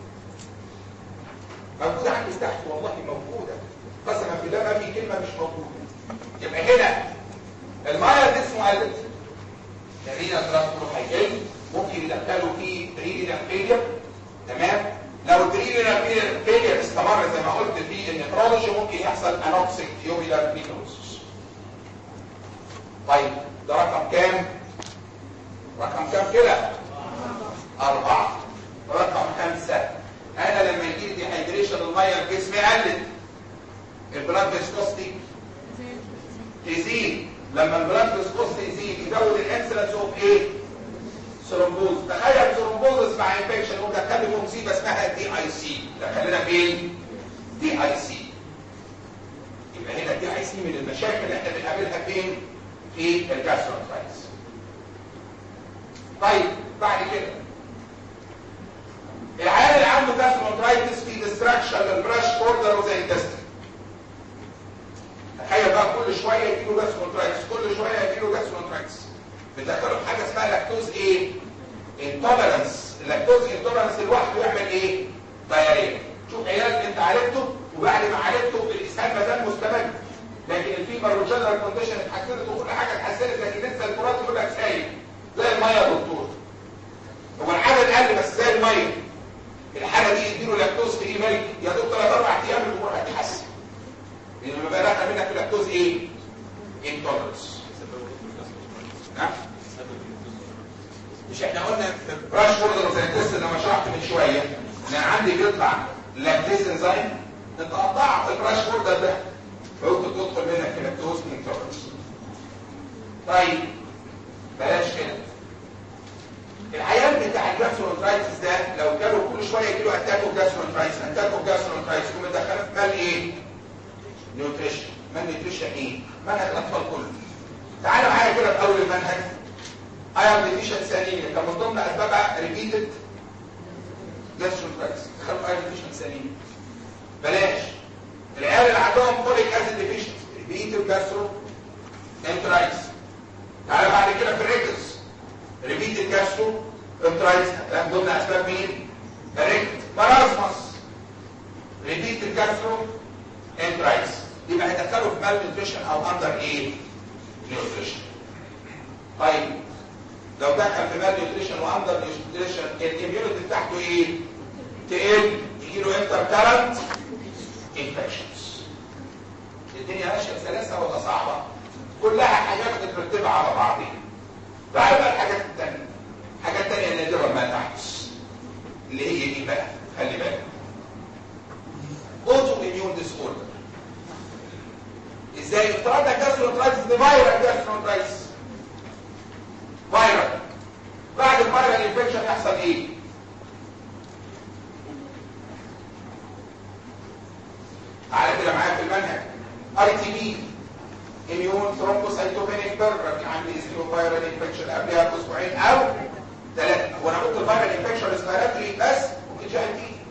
موجودة عندي تحت والله موجودة قسما بالله ما في كلمة مش موجودة يبقى هنا المية في جسمه قلت الرينا ترانسفور هيقل ممكن يدخلوا فيه رينا فيلير تمام لو الرينا فيلير استمر زي ما قلت في النفرولوجي ممكن يحصل انوكسيك تيوبيلار ميكروسس طيب ده رقم كام رقم كام كده أربعة رقم خمسة أنا لما يجي لي ديهايدريشن المية في جسمي قلت البلاد فيسكوستي تزيد لما البلاد فيسكوستي يزيد يزود الانسلنس اوف ايه؟ ثرومبوز تخيل ثرومبوز مع انفكشن ودخل له مصيبه اسمها دي اي سي دخلنا فين؟ دي اي سي يبقى هنا دي اي سي من المشاكل اللي احنا بنقابلها فين؟ في الجاستروانترايتس طيب بعد كده العيان اللي عنده جاستروانترايتس في ديستراكشن للبراش بوردر اوف ذا انتستين تخيل بقى كل شويه يجيله جاستروانترايتس كل شويه يجيله جاستروانترايتس بتدخله في حاجه اسمها لاكتوز ايه؟ انتولرنس اللاكتوز انتولرنس لوحده يعمل ايه؟ دايريا شوف عيال انت عالجته وبعد ما عالجته الاسهال ما زال مستمر لكن الفيبر والجنرال كونديشن اتحسنت وكل حاجه اتحسنت لكن لسه الفرات يقول لك سايب زي الميه يا دكتور هو العدد قل بس زي الميه الحاله دي يديله لاكتوز فري ميلك يا دكتور ثلاث اربع ايام الامور هتتحسن لان لما بقى دخل منك اللاكتوز ايه؟ انتولرنس نعم مش احنا قلنا في براش بوردر زي لما شرحت من شويه ان انا عندي بيطلع لاكتيز انزيم انت قطعت البراش بوردر ده ممكن تدخل منك لاكتوز انتولرنس طيب بلاش كده العيان بتاع الجاسترونترايتس ده لو جاله كل شويه يجيله اتاك اوف جاسترونترايتس اتاك اوف جاسترونترايتس يقوم مدخله في مال ايه؟ نيوتريشن مال نيوتريشن ايه؟ منهج الاطفال كله تعالوا معايا كده في اول المنهج ايرون ديفيشنسي انيميا كان من ضمن اسبابها ريبيتد جاسترونترايتس دخلوا ايرون ديفيشنسي انيميا بلاش العيال اللي عندهم فوليك اسيد ديفيشنسي ريبيتد جاسترو انترايتس تعالى بعد كده في الريكتس ريبيتد جاسترو انترايتس من ضمن اسباب مين؟ الريكت مرازمس ريبيتد جاسترو انترايتس يبقى هيدخلوا في مال نيوتريشن او اندر ايه؟ نيوتريشن طيب لو دخل في مال نيوتريشن واندر نيوتريشن الاميونيتي بتاعته ايه؟ تقل يجي له انتر كارنت انفكشنز الدنيا ماشيه بسلاسه ولا صعبه؟ كلها حاجات مترتبه على بعضها تعال بقى الحاجات الثانيه الحاجات الثانيه النادره ما تحدث اللي هي ايه بقى؟ خلي بالك اوتو اميون ديس اوردر ازاي افترض لك جاسترونترايتس دي فايرال جاسترونترايتس فايرال بعد الفايرال انفكشن يحصل ايه تعالى كده معايا في المنهج اي تي بي اميون ثرومبوسايتوبينيك بيرر عندي اسمه فايرال انفكشن قبلها باسبوعين او ثلاثه وانا قلت الفايرال انفكشن ريسبيراتوري بس ممكن جي اي تي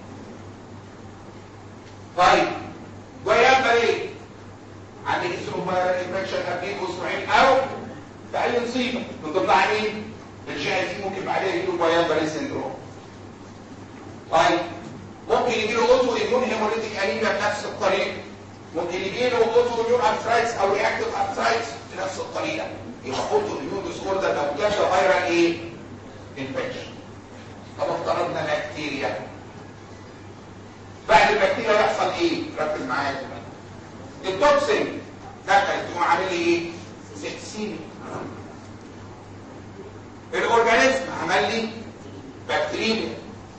طيب ويبقى ايه عندي اسمه فايرال انفكشن قبليه باسبوعين او في اي مصيبه من ضمنها مين الجي اي تي ممكن بعدها يجيله بايامبري سيندروم طيب ممكن يجيله اوتو اميون هيموليتيك انيميا بنفس الطريقه ممكن يجيله اوتو اميون ارثرايتس او رياكتيف ارثرايتس بنفس الطريقه يبقى اوتو اميون ديس اوردر لو كان ده فايرال ايه انفكشن طب افترضنا بكتيريا بعد البكتيريا يحصل ايه ركز معايا كمان التوكسين دخلت تقوم عامل ايه سيبسيمي الاورجانيزم عمل لي بكتيريا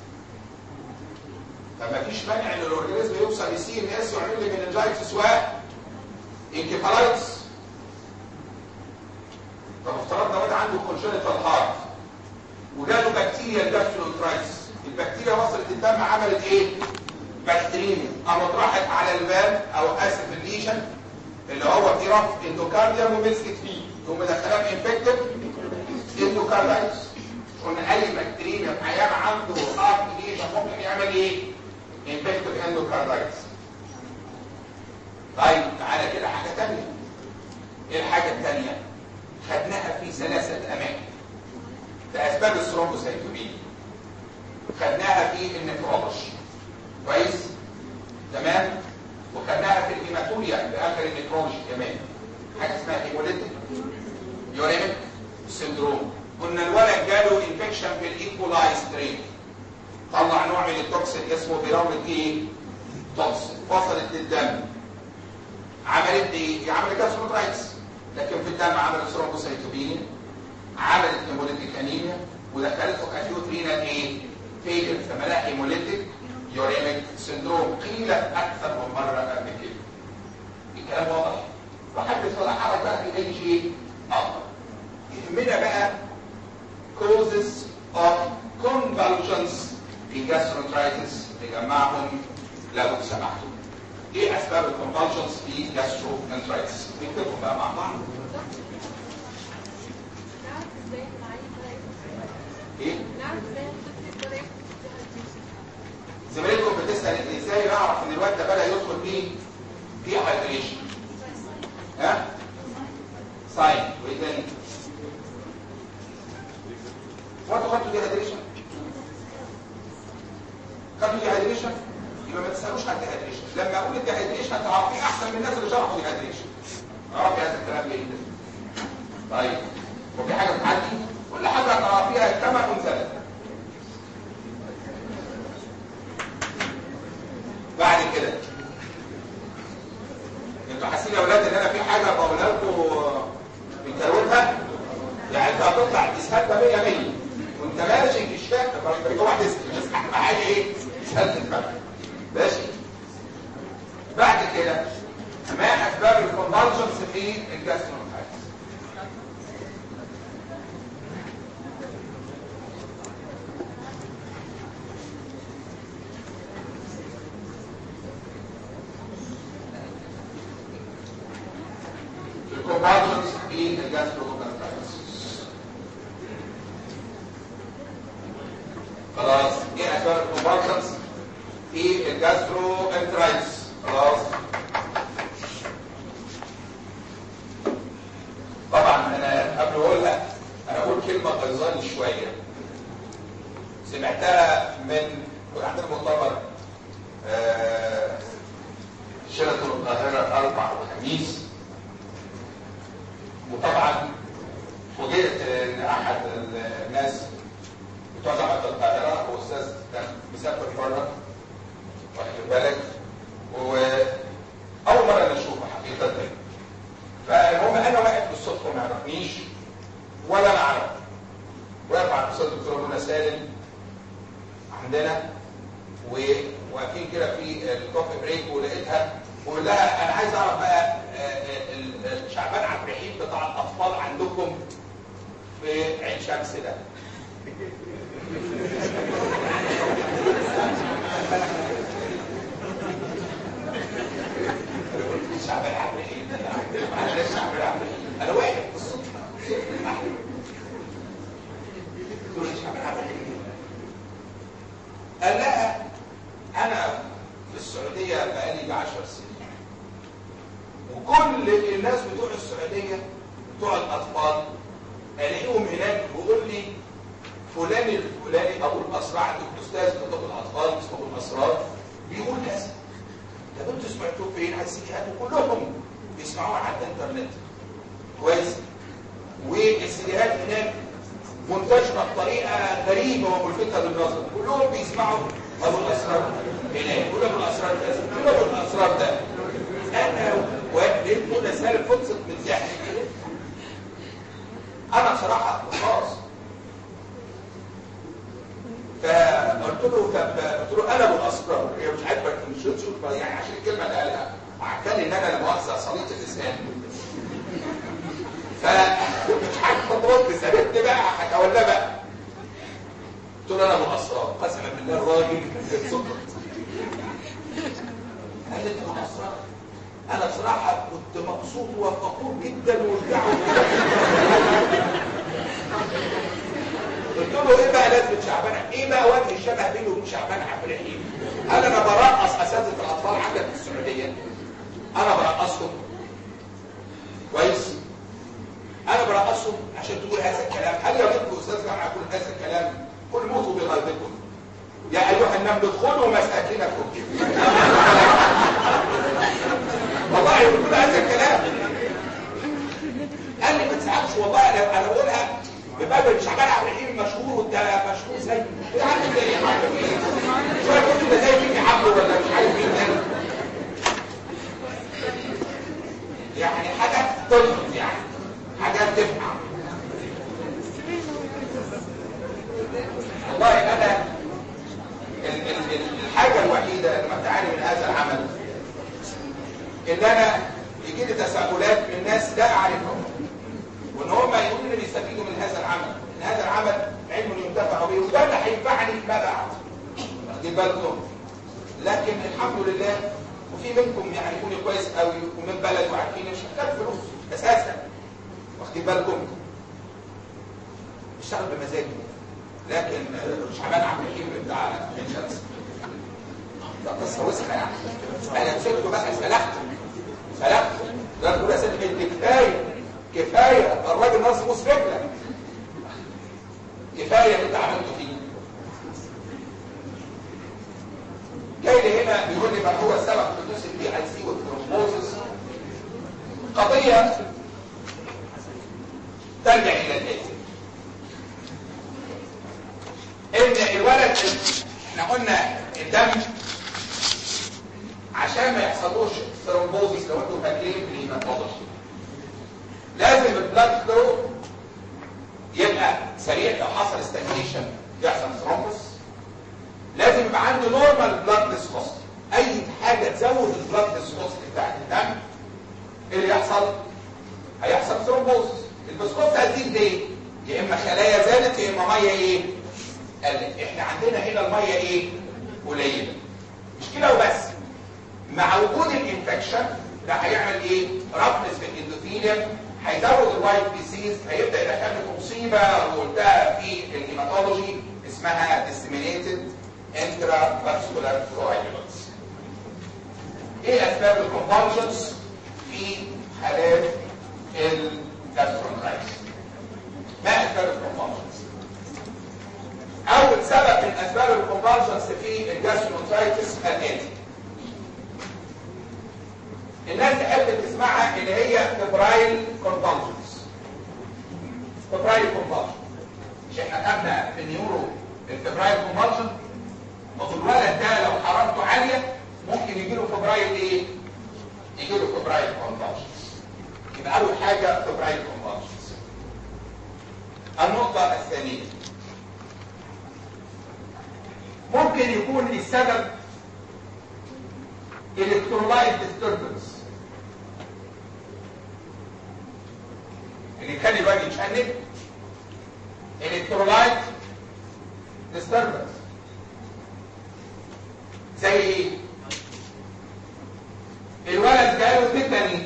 فما فيش مانع ان الاورجانيزم يوصل لسي ان اس ويعمل لي مننجايتس و انكفالايتس طب افترضنا واحد عنده كونجنتال هارت وجاله بكتيريا الجاسترونترايتس البكتيريا وصلت الدم عملت ايه بكتيريميا قامت راحت على الفالف او اسف الليشن اللي هو في رف اندوكارديوم ومسكت فيه يقوم مدخلها انفكتد اندوكاردايتس قلنا اي بكتيريا في عيان عنده هارت ليشن ممكن يعمل ايه انفكتد اندوكاردايتس طيب تعالى كده حاجه ثانيه ايه الحاجه الثانيه خدناها في ثلاثه اماكن في اسباب الثرومبوسايتوبينيا خدناها في النفرولوجي كويس تمام وخدناها في الهيماتوريا في اخر النفرولوجي كمان حاجه اسمها هيموليتيك يوريميك سندروم قلنا الولد جاله انفكشن في الايكولاي ستريم طلع نوع من التوكسين اسمه بيراميد ايه توكسين وصلت للدم عملت ايه عملت جاستروترايتس لكن في الدم عملت ثرومبوسايتوبينيا عملت هيموليتيك انيميا ودخلته في اكيوت رينال ايه فيلر سماها هيموليتيك يوريميك سندروم قيل اكثر من مره قبل كده الكلام واضح وحدث ولا حرج بقى في اي شيء اخر يهمنا بقى causes of convulsions في gastroenteritis نجمعهم لو سمحتوا ايه اسباب الكونفالشنز في gastroenteritis نكتبهم بقى مع بعض ايه زميلكم بتسال ازاي اعرف ان الواد ده بدا يدخل فيه في هايدريشن ها ساين وايه تاني وانتوا خدتوا دي هايدريشن خدتوا دي هايدريشن يبقى ما تسالوش عن الديهايدريشن لما اقول الديهايدريشن هتعرفيه احسن من الناس اللي شرحوا الديهايدريشن اعرفي هذا الكلام ليه طيب وفي حاجه بتعدي كل حاجه هتعرفيها كما انزلت بعد كده انتوا حاسين يا اولاد ان انا في حاجه بقولها لكم بتكروتها يعني انت هتطلع تسهل 100 100 وانت ماشي مش فاهم اوعى تسال بس اهم حاجه ايه تسهل تفهم ماشي بعد كده ما اسباب الكونفالجنس في الجاسترونتايتس الكونفالجنس في الجاسترونتايتس خلاص ايه اسباب الكونفالجنس في الجاسترو انترايتس خلاص طبعا انا قبل اقولها انا اقول كلمه غيظاني شويه سمعتها من كنا عندنا مؤتمر آه شيراتون القاهره اربع وخميس وطبعا فوجئت ان احد الناس بتوع جامعه القاهره هو استاذ كان مسافر بره واخد بالك واول مره نشوفه حقيقه فالمهم انا واقف بالصدفه ما يعرفنيش ولا انا اعرف واقف على الاستاذ الدكتور منى سالم عندنا وواقفين كده في الكوفي بريك ولقيتها بقول لها انا عايز اعرف بقى شعبان عبد الرحيم بتاع الاطفال عندكم في عين شمس ده شعبان عبد الرحيم معلش شعبان عبد الرحيم انا واقف بالصدفه تقول شعبان عبد الرحيم قال لها انا في السعوديه بقالي 10 سنين وكل الناس بتوع السعوديه بتوع الاطفال الاقيهم هناك ويقول لي فلان الفلاني ابو الاسرع عندك استاذ في طب الاطفال اسمه ابو الاسرار بيقول كذا طب انتوا سمعتوه فين على السيديهات كلهم بيسمعوها على الانترنت كويس والسيديهات هناك منتشره بطريقه غريبه وملفته للنظر كلهم بيسمعوا ابو الاسرار هناك يقول ابو الاسرار كذا يقول ابو الاسرار ده انا وابني منى سالم فطست من الضحك انا بصراحه خلاص فقلت له طب قلت له انا ابو الاسرار هي مش عاجبك مش شوف يعني عشان الكلمه اللي قالها عجبني ان انا لا مؤاخذه صليت اللسان فمش عارف ترد سابتني بقى هتولى بقى قلت له انا ابو الاسرار قسما بالله الراجل سكت قال لي انت ابو الاسرار انا بصراحه كنت مبسوط وفخور جدا والدعوه قلت له ايه بقى لازمه شعبان ايه بقى وجه الشبه بينه وبين شعبان عبد الرحيم قال انا برقص اساتذه الاطفال عندك في السعوديه انا برقصهم كويس انا برقصهم عشان تقول هذا الكلام هل يجب استاذ جامعه يقول هذا بيضكم يا ايها النمل ادخلوا مساكنكم والله يقول هذا الكلام قال لي ما تزعلش والله انا انا بقولها بباب مش عمال عبد الرحيم مشهور وانت مشهور زي يا عم ده يا عم شويه كنت ده زي مين حبله ولا مش عارف مين ده يعني حاجات تلفت يعني حاجات تفهم والله انا ال- ال- ال- الحاجه الوحيده اللي بتعاني من هذا العمل ان انا يجي لي تساؤلات من ناس لا اعرفهم وان هم يقولوا لي بيستفيدوا من هذا العمل ان هذا العمل علم ينتفع به وده اللي هينفعني فيما بعد واخدين بالكم لكن الحمد لله وفي منكم يعني يقول كويس قوي ومن بلد وعارفين مش محتاج فلوس اساسا واخدين بالكم اشتغل بمزاجي لكن مش عمال عبد الحكيم بتاع عين شمس ده قصه وسخه يعني انا مسكته بقى سلخته سلخته ده تقول يا سيدي انت كفايه كفايه الراجل ناقص بوس رجلك كفايه اللي انت عملته فيه جاي لي هنا بيقول لي ما هو سبب حدوث البي اي سي والثرومبوزس قضيه ترجع الى الاتي ان الولد احنا قلنا الدم عشان ما يحصلوش ثرومبوزس لو انتم فاكرين في الهيماتولوجي لازم البلاد فلو يبقى سريع لو حصل ستاجنيشن يحصل ثرومبوس لازم يبقى عنده نورمال بلاد فيسكوستي اي حاجه تزود البلاد فيسكوستي بتاعت الدم ايه اللي يحصل هيحصل ثرومبوزس الفيسكوستي هتزيد ليه يا اما خلايا زادت يا اما ميه ايه قلت احنا عندنا هنا الميه ايه قليله مش كده وبس مع وجود الانفكشن ده هيعمل ايه رفنس في الاندوثيليوم هيزود الوايت بيسيز هيبدا يدخل لكم مصيبه وقلتها في الهيماتولوجي اسمها disseminated intravascular coagulants ايه اسباب الكونفولجنس في حالات الجاسترونترايتس ما اسباب الكونفولجنس اول سبب من اسباب الكونفولجنس في الجاسترونترايتس الاتي الناس تحب تسمعها اللي هي فبرايل كونفولجنس فبرايل كونفولجن مش احنا خدنا في النيورو الفبرايل كونفولجن طب الولد ده لو حرارته عاليه ممكن يجي له فبرايل ايه يجي له فبرايل كونفولجنس يبقى اول حاجه فبرايل كونفولجنس النقطه الثانيه ممكن يكون السبب electrolyte disturbance اللي كان الراجل يتشنج electrolyte disturbance زي ايه الولد جاله تيتاني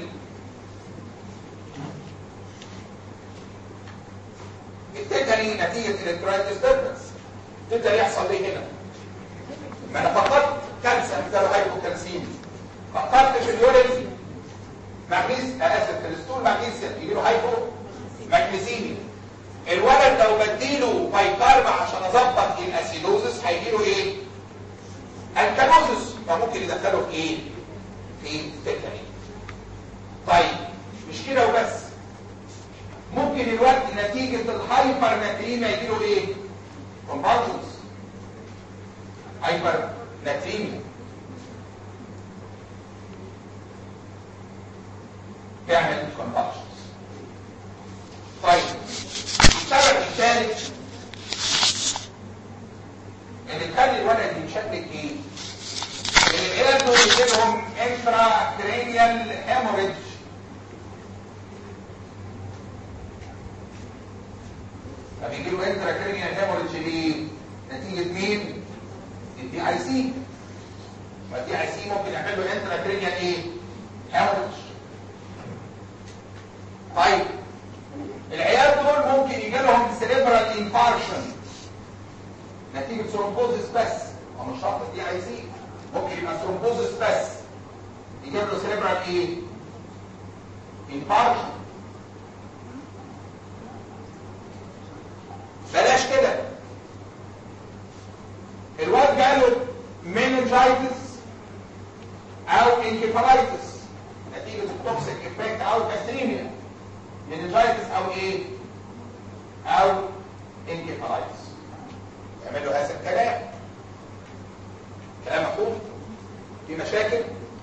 التيتاني نتيجة electrolyte disturbance تيتاني يحصل ليه هنا ما انا فقدت كالسيوم ده هايبوكالسيمي فقدت في اليورين مغنيز اسف في الستول مغنيسيوم يجي له هايبو مغنيسيمي الولد لو بديله بايكارب عشان اظبط الاسيدوزس هيجي له ايه الكالوزس فممكن يدخله في ايه في تيتاني طيب مش كده وبس ممكن الولد نتيجه الهايبر ناتريميا يجي له ايه كومبالجنس هايبر ناتريميا تعمل كومبالجنس طيب السبب الثالث اللي تخلي الولد يتشكك ايه اللي العيال دول يجي لهم انترا كرينيال هيموريدج فبيجي له انترا كرينيال هيموريدج ليه نتيجه مين الدي اي سي ما الدي اي سي ممكن يعمل له انترا كرينيال ايه هيموريدج طيب العيال دول ممكن يجي لهم سيريبرال انفارشن نتيجه ثرومبوزس بس او مش شرط الدي اي سي ممكن يبقى ثرومبوزس بس يجيب له سيريبرال ايه انفارشن بلاش كده meningitis او انكفالايتس نتيجه التوكسيك افكت او كاستريميا meningitis او ايه او انكفالايتس يعملوا هذا الكلام كلام مفهوم في مشاكل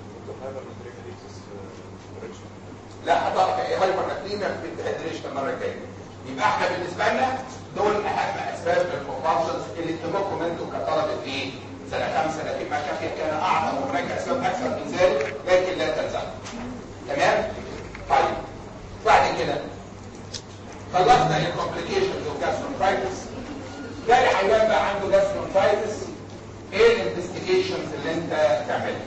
لا هتعرف ايه هايبر ناتريميا في الديهيدريشن المره الجايه يبقى احنا بالنسبه لنا دول اهم اسباب الكونفرجنس اللي تهمكم انتم كطلبه ايه سنه خمسه لكن ما كافيه كان اعظم وهناك اسباب اكثر من ذلك لكن لا تلزم تمام طيب بعد كده خلصنا الكومبليكيشنز اوف جاسترونترايتس جالي حيوان بقى عنده جاسترونترايتس ايه الانفستيجيشنز اللي انت تعملها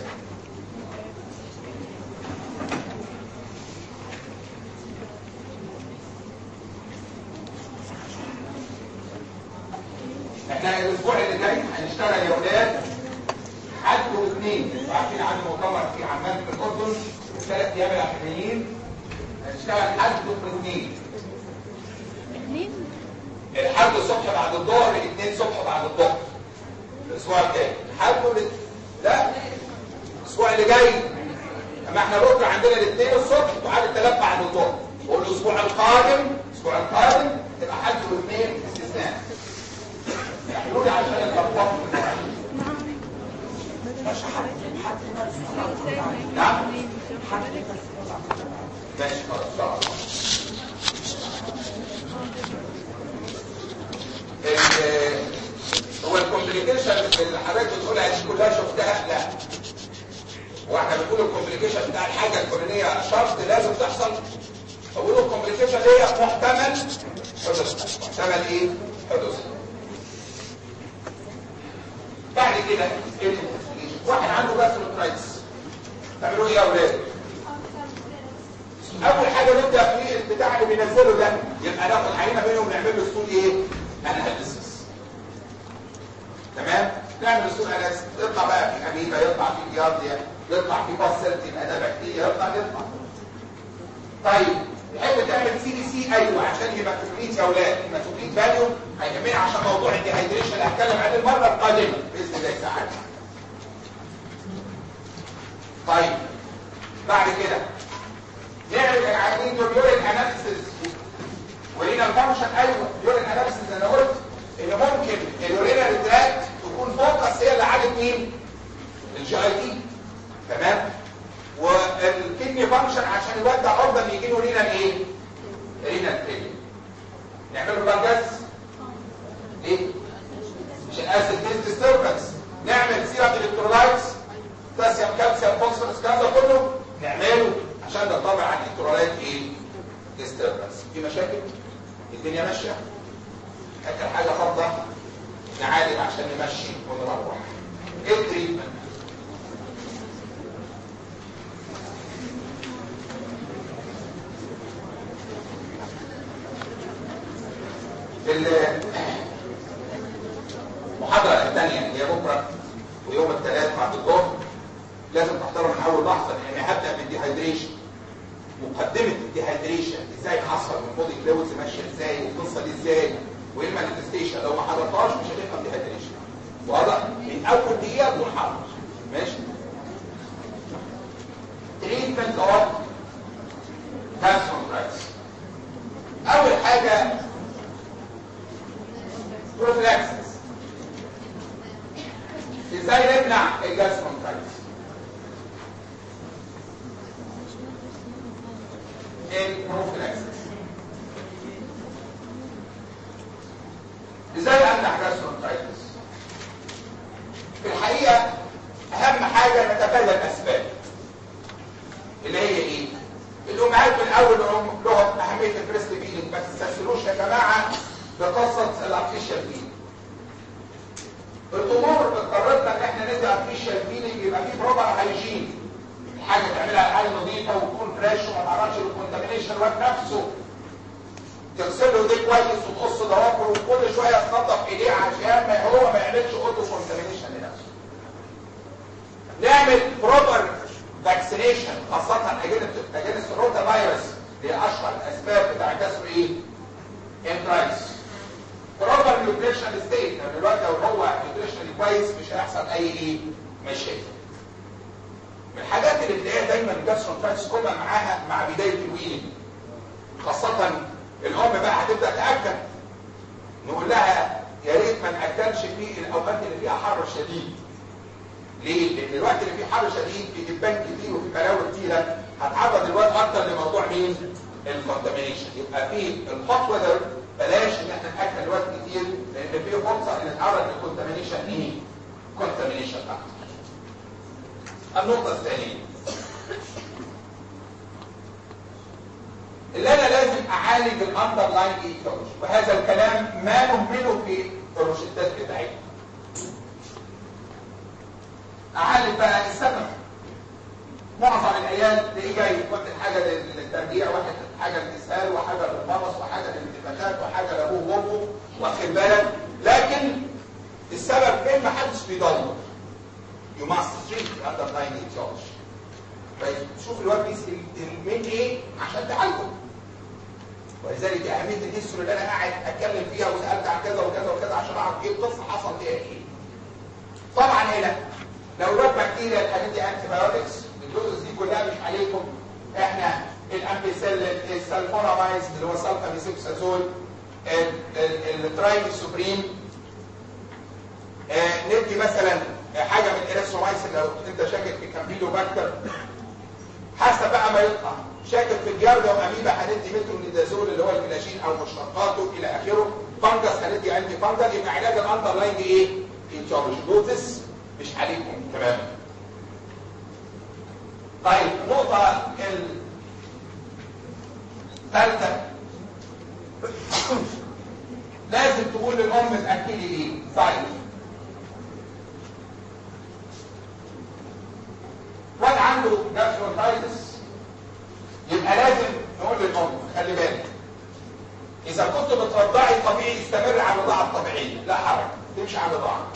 احنا الاسبوع اللي جاي هنشتغل يا ولاد حد واثنين عارفين عن مؤتمر في عمان في الاردن الثلاث ايام الاخرين هنشتغل حد واثنين اثنين الحد الصبح بعد الظهر الاثنين صبح بعد الظهر الاسبوع الجاي حد وال- لا الاسبوع اللي جاي اما احنا بكره عندنا الاثنين الصبح وعاد الثلاث بعد الظهر والاسبوع القادم الاسبوع القادم تبقى حد واثنين استثناء يحلوا لي عشان الارقام في المواعيد نعم ماشي خلاص ان شاء الله ال- هو الكومبليكيشن اللي حضرتك بتقولها دي كلها شفتها لا واحنا بنقول الكومبليكيشن بتاع الحاجه الفلانيه شرط لازم تحصل اقول الكومبليكيشن دي محتمل حدوث محتمل ايه حدوث بعد كده ايه الانفستيجيشن واحد عنده جاستروترايتس تعملوا ايه يا اولاد اول حاجه نبدا في البتاع اللي بينزله ده يبقى ناخد عينه منهم ونعمل له ستول ايه اناليسيس تمام نعمل ستول اناليسيس يطلع بقى في اميبا يطلع في جيارديا يطلع في باسلتي يبقى ده بكتيريا يطلع يطلع طيب تحب تعمل سي دي سي ايوه عشان يبقى كومبليت يا اولاد هيماتوكريت فاليو هيهمني عشان موضوع الديهايدريشن اللي هتكلم عليه المره القادمه باذن الله تعالى طيب بعد كده نعمل العيانين دول يورين اناليسيس ولينا الفانكشن ايوه يورين اناليسيس انا قلت ان ممكن اليورينال تراكت تكون فوكس هي اللي عالت مين؟ الجي اي دي تمام؟ والكدني فانكشن عشان يودع اوردر يجي له رينال ايه؟ رينال تريجر نعمل له بانجاز ليه؟ عشان اسيد ديز ديستربنس نعمل سيرم الكترولايتس بوتاسيوم كالسيوم فوسفورس الكلام ده كله نعمله عشان ده طبعا عن الكترولايت ايه؟ ديستربنس في مشاكل؟ الدنيا ماشيه؟ اخر حاجه فضه نعالج عشان نمشي ونروح ايه التريتمنت؟ المحاضرة الثانية هي بكرة ويوم الثلاث بعد الظهر لازم تحضرها من أول لحظة لأن هبدأ بالديهايدريشن مقدمة الديهايدريشن ازاي حصل والبودي فلويدز ماشية ازاي والقصة دي ازاي وايه المانيفستيشن لو ما حضرتهاش مش هتفهم ديهايدريشن واضح من أول دقيقة تكون حاضر ماشي تريتمنت اوف كانسر أول حاجة بروفلاكسس ازاي نمنع الجاسترونترايتس البروفلاكسس ازاي امنع جاسترونترايتس في الحقيقه اهم حاجه نتفادى الاسباب اللي هي ايه الامهات من اول لهم لهم اهميه البريست فيلينج ما تستسهلوش يا جماعه بقصه الارتفيشال فيلينج الامور اضطرتنا ان احنا ندي ارتفيشال فيلينج يبقى في بروبر هايجين الحاجه تعملها الحاجه نظيفه وتكون فريش وما تعرفش الكونتامينيشن الواد نفسه تغسل له ايديه كويس وتقص ضوافره وكل شويه تنظف ايديه عشان ما هو ما يعملش اوتو كونتامينيشن لنفسه نعمل بروبر فاكسينيشن خاصة اجنس الروتا فيروس اللي اشهر الاسباب بتاع كسر ايه؟ انترايس بروبر نيوتريشن ستيت لان الوقت لو هو نيوتريشن كويس مش هيحصل اي ايه مشاكل من الحاجات اللي بتلاقيها دايما الجاسترونترايتس كوما معاها مع بدايه الويلنج خاصه الام بقى هتبدا تاكل نقول لها يا ريت ما ناكلش في الاوقات اللي فيها حر شديد ليه؟ لان الوقت اللي فيه حر شديد في دبان كتير وفي بلاوي كتيره هتعرض الواد اكتر لموضوع مين؟ الكونتامينيشن يبقى في الهوت ويذر بلاش ان احنا ناكل الواد كتير لان في فرصه ان نتعرض للكونتامينيشن ايه؟ كونتامينيشن اكتر. النقطه الثانيه اللي انا لازم اعالج الاندرلاين ايتيولوجي وهذا الكلام ما نهمله في الروشتات بتاعتنا اعالج بقى السبب معظم العيال تلاقيه جاي واخد حاجه للترجيع واحد حاجه للاسهال وحاجه للمرض وحاجه للانتفاخات وحاجه لابوه وامه واخد بالك لكن السبب ايه ما حدش بيدور يو ماست تريت اندرلاين ايتيولوجي فشوف الواد بيسال من ايه عشان تعالجه ولذلك دي اهميه الهيستوري اللي انا قاعد اتكلم فيها وسالت عن كذا وكذا وكذا عشان اعرف ايه القصه حصل فيها ايه طبعا هنا لو الواد بكتيريا الحاجات دي انتي بايوتكس الدوزز دي كلها مش عليكم احنا الامبيسيلين السلفونامايز اللي هو سلفاميسيبسازول الترايم سوبريم ندي مثلا حاجه من الاريثرومايسين لو انت شاكك في كامبيلوباكتر حسب بقى ما يطلع شاكك في الجرده واميبا هندي مترونيدازول اللي هو الفلاجين او مشتقاته الى اخره فانجس هندي انتي فانجل يبقى علاج الاندرلاين ايه؟ ايتيولوجي دوزس مش عليكم تماما طيب النقطة الثالثة لازم تقول للأم تأكلي ايه؟ طيب واد عنده جاستروتايتس يبقى لازم نقول للأم خلي بالك إذا كنت بترضعي طبيعي استمر على الرضاعة الطبيعية لا حرج تمشي على الرضاعة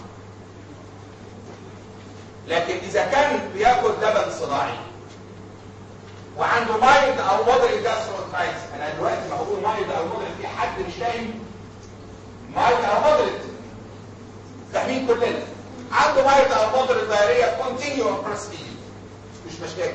لكن إذا كان بياكل لبن صناعي وعنده مايد او مودريت جاستروترايتس انا دلوقتي ما بقول مايد او مودريت في حد مش فاهم مايد او مودريت فاهمين كلنا عنده مايد او مودريت دايريا كونتينيو بريستيج مش مشاكل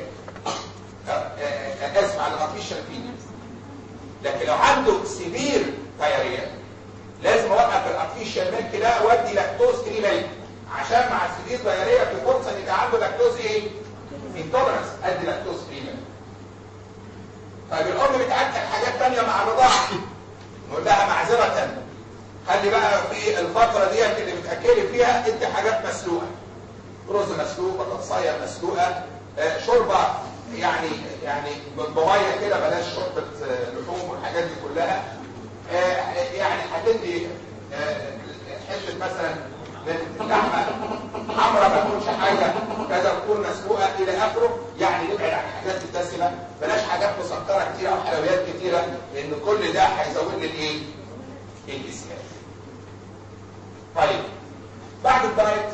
اسف على ما فيش شايفين لكن لو عنده سيفير دايريا لازم اوقف الارتفيشال ميلك ده وادي لاكتوز فري ميلك عشان مع السيفير دايريا في فرصه ان يبقى عنده لاكتوز ايه؟ انتولرنس ادي لاكتوز فري ميلك طيب الام بتاكل حاجات تانية مع الرضاعه نقول لها معذره خلي بقى في الفتره ديت اللي بتاكلي فيها ادي حاجات مسلوقه رز مسلوق بطاطسايه مسلوقه آه شوربه يعني يعني بميه كده بلاش شوربه لحوم والحاجات دي كلها آه يعني هتدي آه حته مثلا لحمه حمراء ما تكونش حاجه كذا تكون مسلوقه الى اخره يعني نبعد عن الحاجات الدسمه بلاش حاجات مسكره كتيره او حلويات كتيره لان كل ده هيزود لي الايه؟ الاسهال. طيب بعد الدايت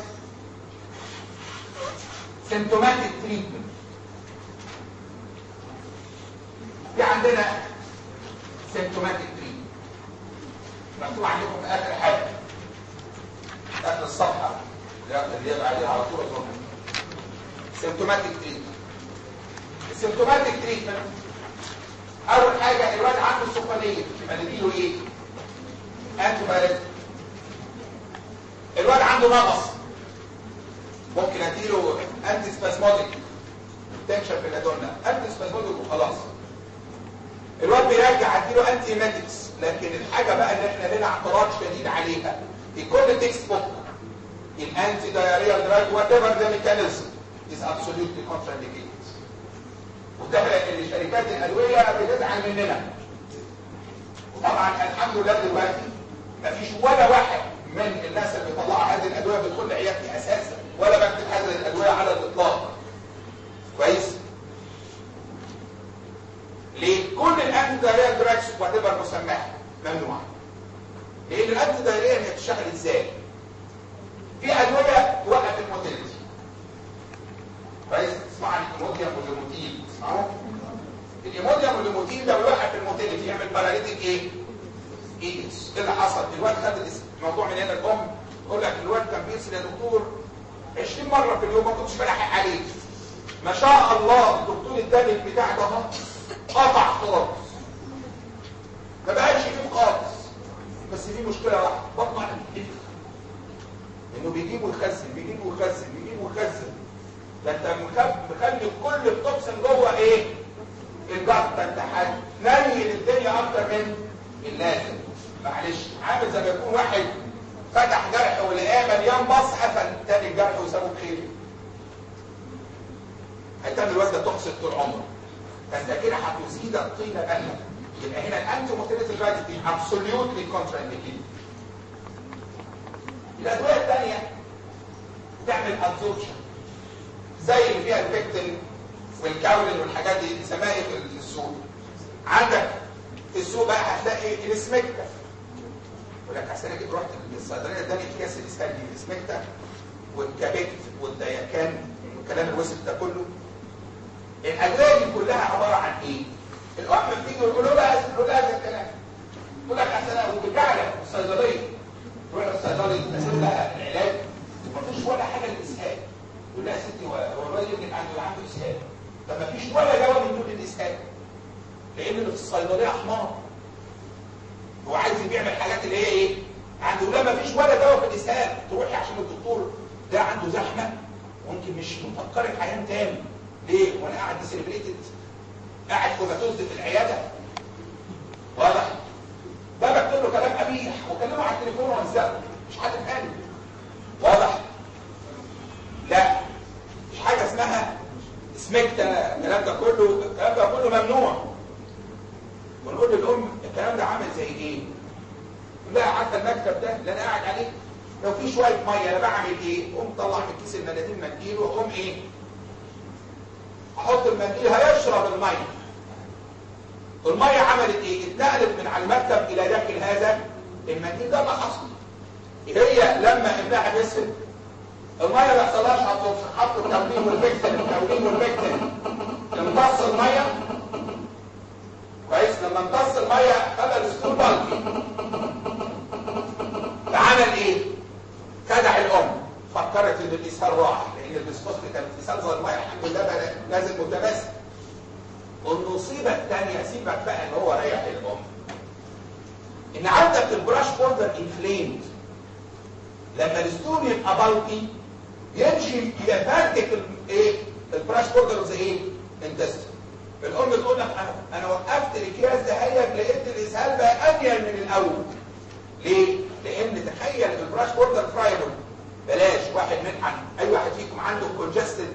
سيمتوماتيك تريتمنت في عندنا سيمتوماتيك تريتمنت مكتوب عندكم في اخر حاجه اخر الصفحه اللي هي بعدها على طول اظن سيمتوماتيك تريتمنت السيمتوماتيك تريتمنت اول حاجه الواد عنده سخونيه نديله ايه انتي بايوتيك الواد عنده نقص ممكن اديله انتي سباسموديك تنشن في الادونا انتي سباسموديك وخلاص الواد بيرجع اديله انتي ماتكس لكن الحاجه بقى اللي احنا لنا اعتراض شديد عليها في كل تكست بوك الانتي دايريال دراج وات ايفر ذا ميكانيزم از ابسوليوتلي كونترانديكيتد وده اللي شركات الادويه بتزعل مننا وطبعا الحمد لله دلوقتي مفيش ولا واحد من الناس اللي بيطلعوا هذه الادويه بتدخل عيادتي اساسا ولا بكتب هذه الادويه على الاطلاق كويس ليه كل الانتي دايريال دراجز وات ايفر مسماها ممنوع لان الانتي دايريال هي بتشتغل ازاي في ادويه توقف الموتيلتي كويس تسمع عن الايموديوم والليموتين تسمعوا الايموديوم والليموتين ده بيوقف الموتيلتي يعمل باراليتيك ايه ايدس ايه اللي حصل الواد خد الموضوع من هنا الام تقول لك الواد كان بنسل يا دكتور 20 مره في اليوم ما كنتش بلاحق عليه ما شاء الله الدكتور اداني البتاع ده اهو قطع خالص ما بقاش فيه خالص بس في مشكله واحده بطنه على الكتف انه بيجيب ويخزن بيجيب ويخزن بيجيب ويخزن ده انت مخب- مخلي كل التوكسين جوه ايه الجلد ده انت هتنيل الدنيا اكتر من اللازم معلش عامل زي ما يكون واحد فتح جرح ولقاه مليان بص قفل تاني الجرح وسابه بخير هتعمل الواد ده تحصل طول عمره فانت كده هتزيد الطينه بله يبقى هنا الانتي موتيليتي دراجز دي ابسوليوتلي كونترا انديكيتد الادويه الثانيه تعمل ابزوربشن زي اللي فيها الفيكتين والكاولين والحاجات دي بنسميها ايه في السوق عندك في السوق بقى هتلاقي الاسمكتا يقول لك احسن اجيب رحت للصيدليه اداني اكياس الاسهال دي الاسمكتا والكابيت والدياكان والكلام الوسط ده كله الادويه دي كلها عباره عن ايه؟ الام بتيجي ويقول لها يقول لها هذا الكلام تقول لك احسن انا وبالفعل الصيدليه تروح للصيدلي تنزل لها العلاج ومفيش ولا حاجه للاسهال يقول لها يا ستي هو هو الواد ابنك عنده عنده اسهال طب مفيش ولا دواء من دول الاسهال لان اللي في الصيدليه حمار هو عايز بيعمل حاجات اللي هي ايه عنده لا مفيش ولا دواء في الاسهال تروحي عشان الدكتور ده عنده زحمه ممكن مش مفكرك عيان تاني ليه وانا قاعد ديسليبريتد قاعد كوماتوز في العياده واضح ده بكتب له كلام قبيح وكلمه على التليفون وانزله مش حد تاني واضح لا مش حاجه اسمها سمكتا الكلام ده كله الكلام ده كله ممنوع ونقول للام الكلام ده عامل زي ايه يقول لها عارفه المكتب ده اللي انا قاعد عليه لو في شويه ميه انا بعمل ايه قوم طلع من كيس المناديل منديل واقوم ايه احط المنديل هيشرب الميه الميه عملت ايه اتنقلت من على المكتب الى داخل هذا المنديل ده اللي حصل هي لما ابنها بيسفل الميه ما يحصلهاش هتوصل حطوا التولين والبكتل التولين والبكتل امتص الميه كويس لما امتص الميه خلى الاسطول بلقي فعمل ايه خدع الام فكرت ان الاسهال راح لان البسكوت كان في زي الميه الحمد لله بقى نازل متماسك والمصيبه الثانيه سيبك بقى ان هو ريح الام ان عندك البراش بوردر انفليمد لما الستون يبقى بلقي يمشي يفرتك ايه البراش بوردر زي ايه انتست الام تقول لك انا انا وقفت الاكياس ده هي لقيت الاسهال بقى ابين من الاول ليه لان تخيل البراش بوردر فرايبل بلاش واحد من عن اي واحد فيكم عنده كونجستد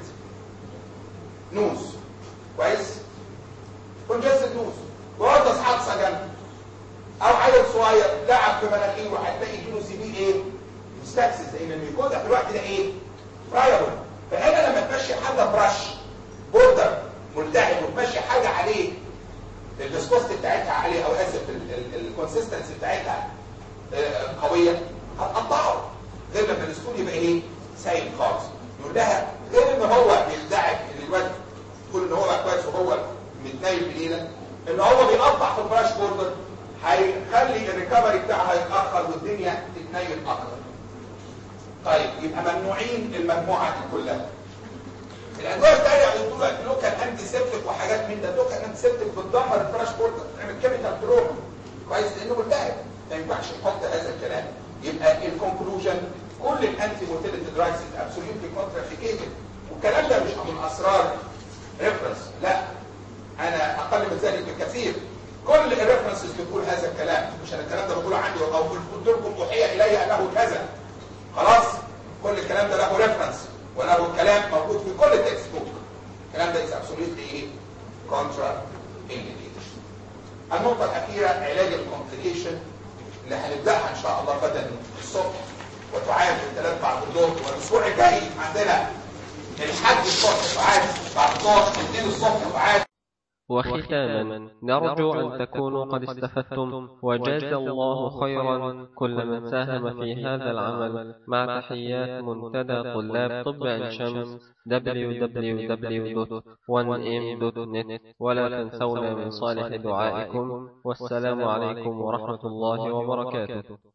نوز كويس كونجستد نوز وغطس حادثه جنبه او عيل صغير لعب في مناخيره هتلاقي يجيله سي بي ايه مستكسس لان الميكوزا في الوقت ده ايه فرايبل فهنا لما تمشي حاجه براش بوردر ملتهب وتمشي حاجه عليه الفيسكوست بتاعتها عاليه او اسف الكونسيستنسي بتاعتها آه، قويه هتقطعه غير لما الاسطول يبقى ايه سايب خالص يقول لها غير ان هو بيخدعك ان الواد تقول ان هو بقى كويس وهو متنايل بليله ان هو بيقطع في البراش بوردر هيخلي الريكفري بتاعها يتاخر والدنيا تتنيل اكتر طيب يبقى ممنوعين المجموعه دي كلها الادويه الثانيه يقولوا لك لوكال انتي سيبتيك وحاجات من ده لوكال انتي سيبتيك بتدمر الفراش بوردر تعمل كيميكال تروما كويس لانه ملتهب ما ينفعش نحط هذا الكلام يبقى الكونكلوجن كل الانتي موتيليتي دراجز ابسوليوتلي كونترافيكيتد والكلام ده مش من اسرار ريفرنس لا انا اقل من ذلك بكثير كل الريفرنسز بتقول هذا الكلام مش انا الكلام ده بقوله عندي او قلت لكم اوحي الي انه كذا خلاص كل الكلام ده له ريفرنس وله الكلام موجود في كل التكست بوك الكلام ده is absolutely ايه contra indicated النقطة الأخيرة علاج الكومبليكيشن اللي هنبدأها إن شاء الله غدا الصبح وتعاد الثلاث بعد الظهر والأسبوع الجاي عندنا الحد الصبح تعاد بعد الظهر الاثنين الصبح تعاد وختاما نرجو أن تكونوا قد استفدتم وجاز الله خيرا كل من ساهم في هذا العمل مع تحيات منتدى طلاب طب عين شمس www.1m.net ولا تنسونا من صالح دعائكم والسلام عليكم ورحمة الله وبركاته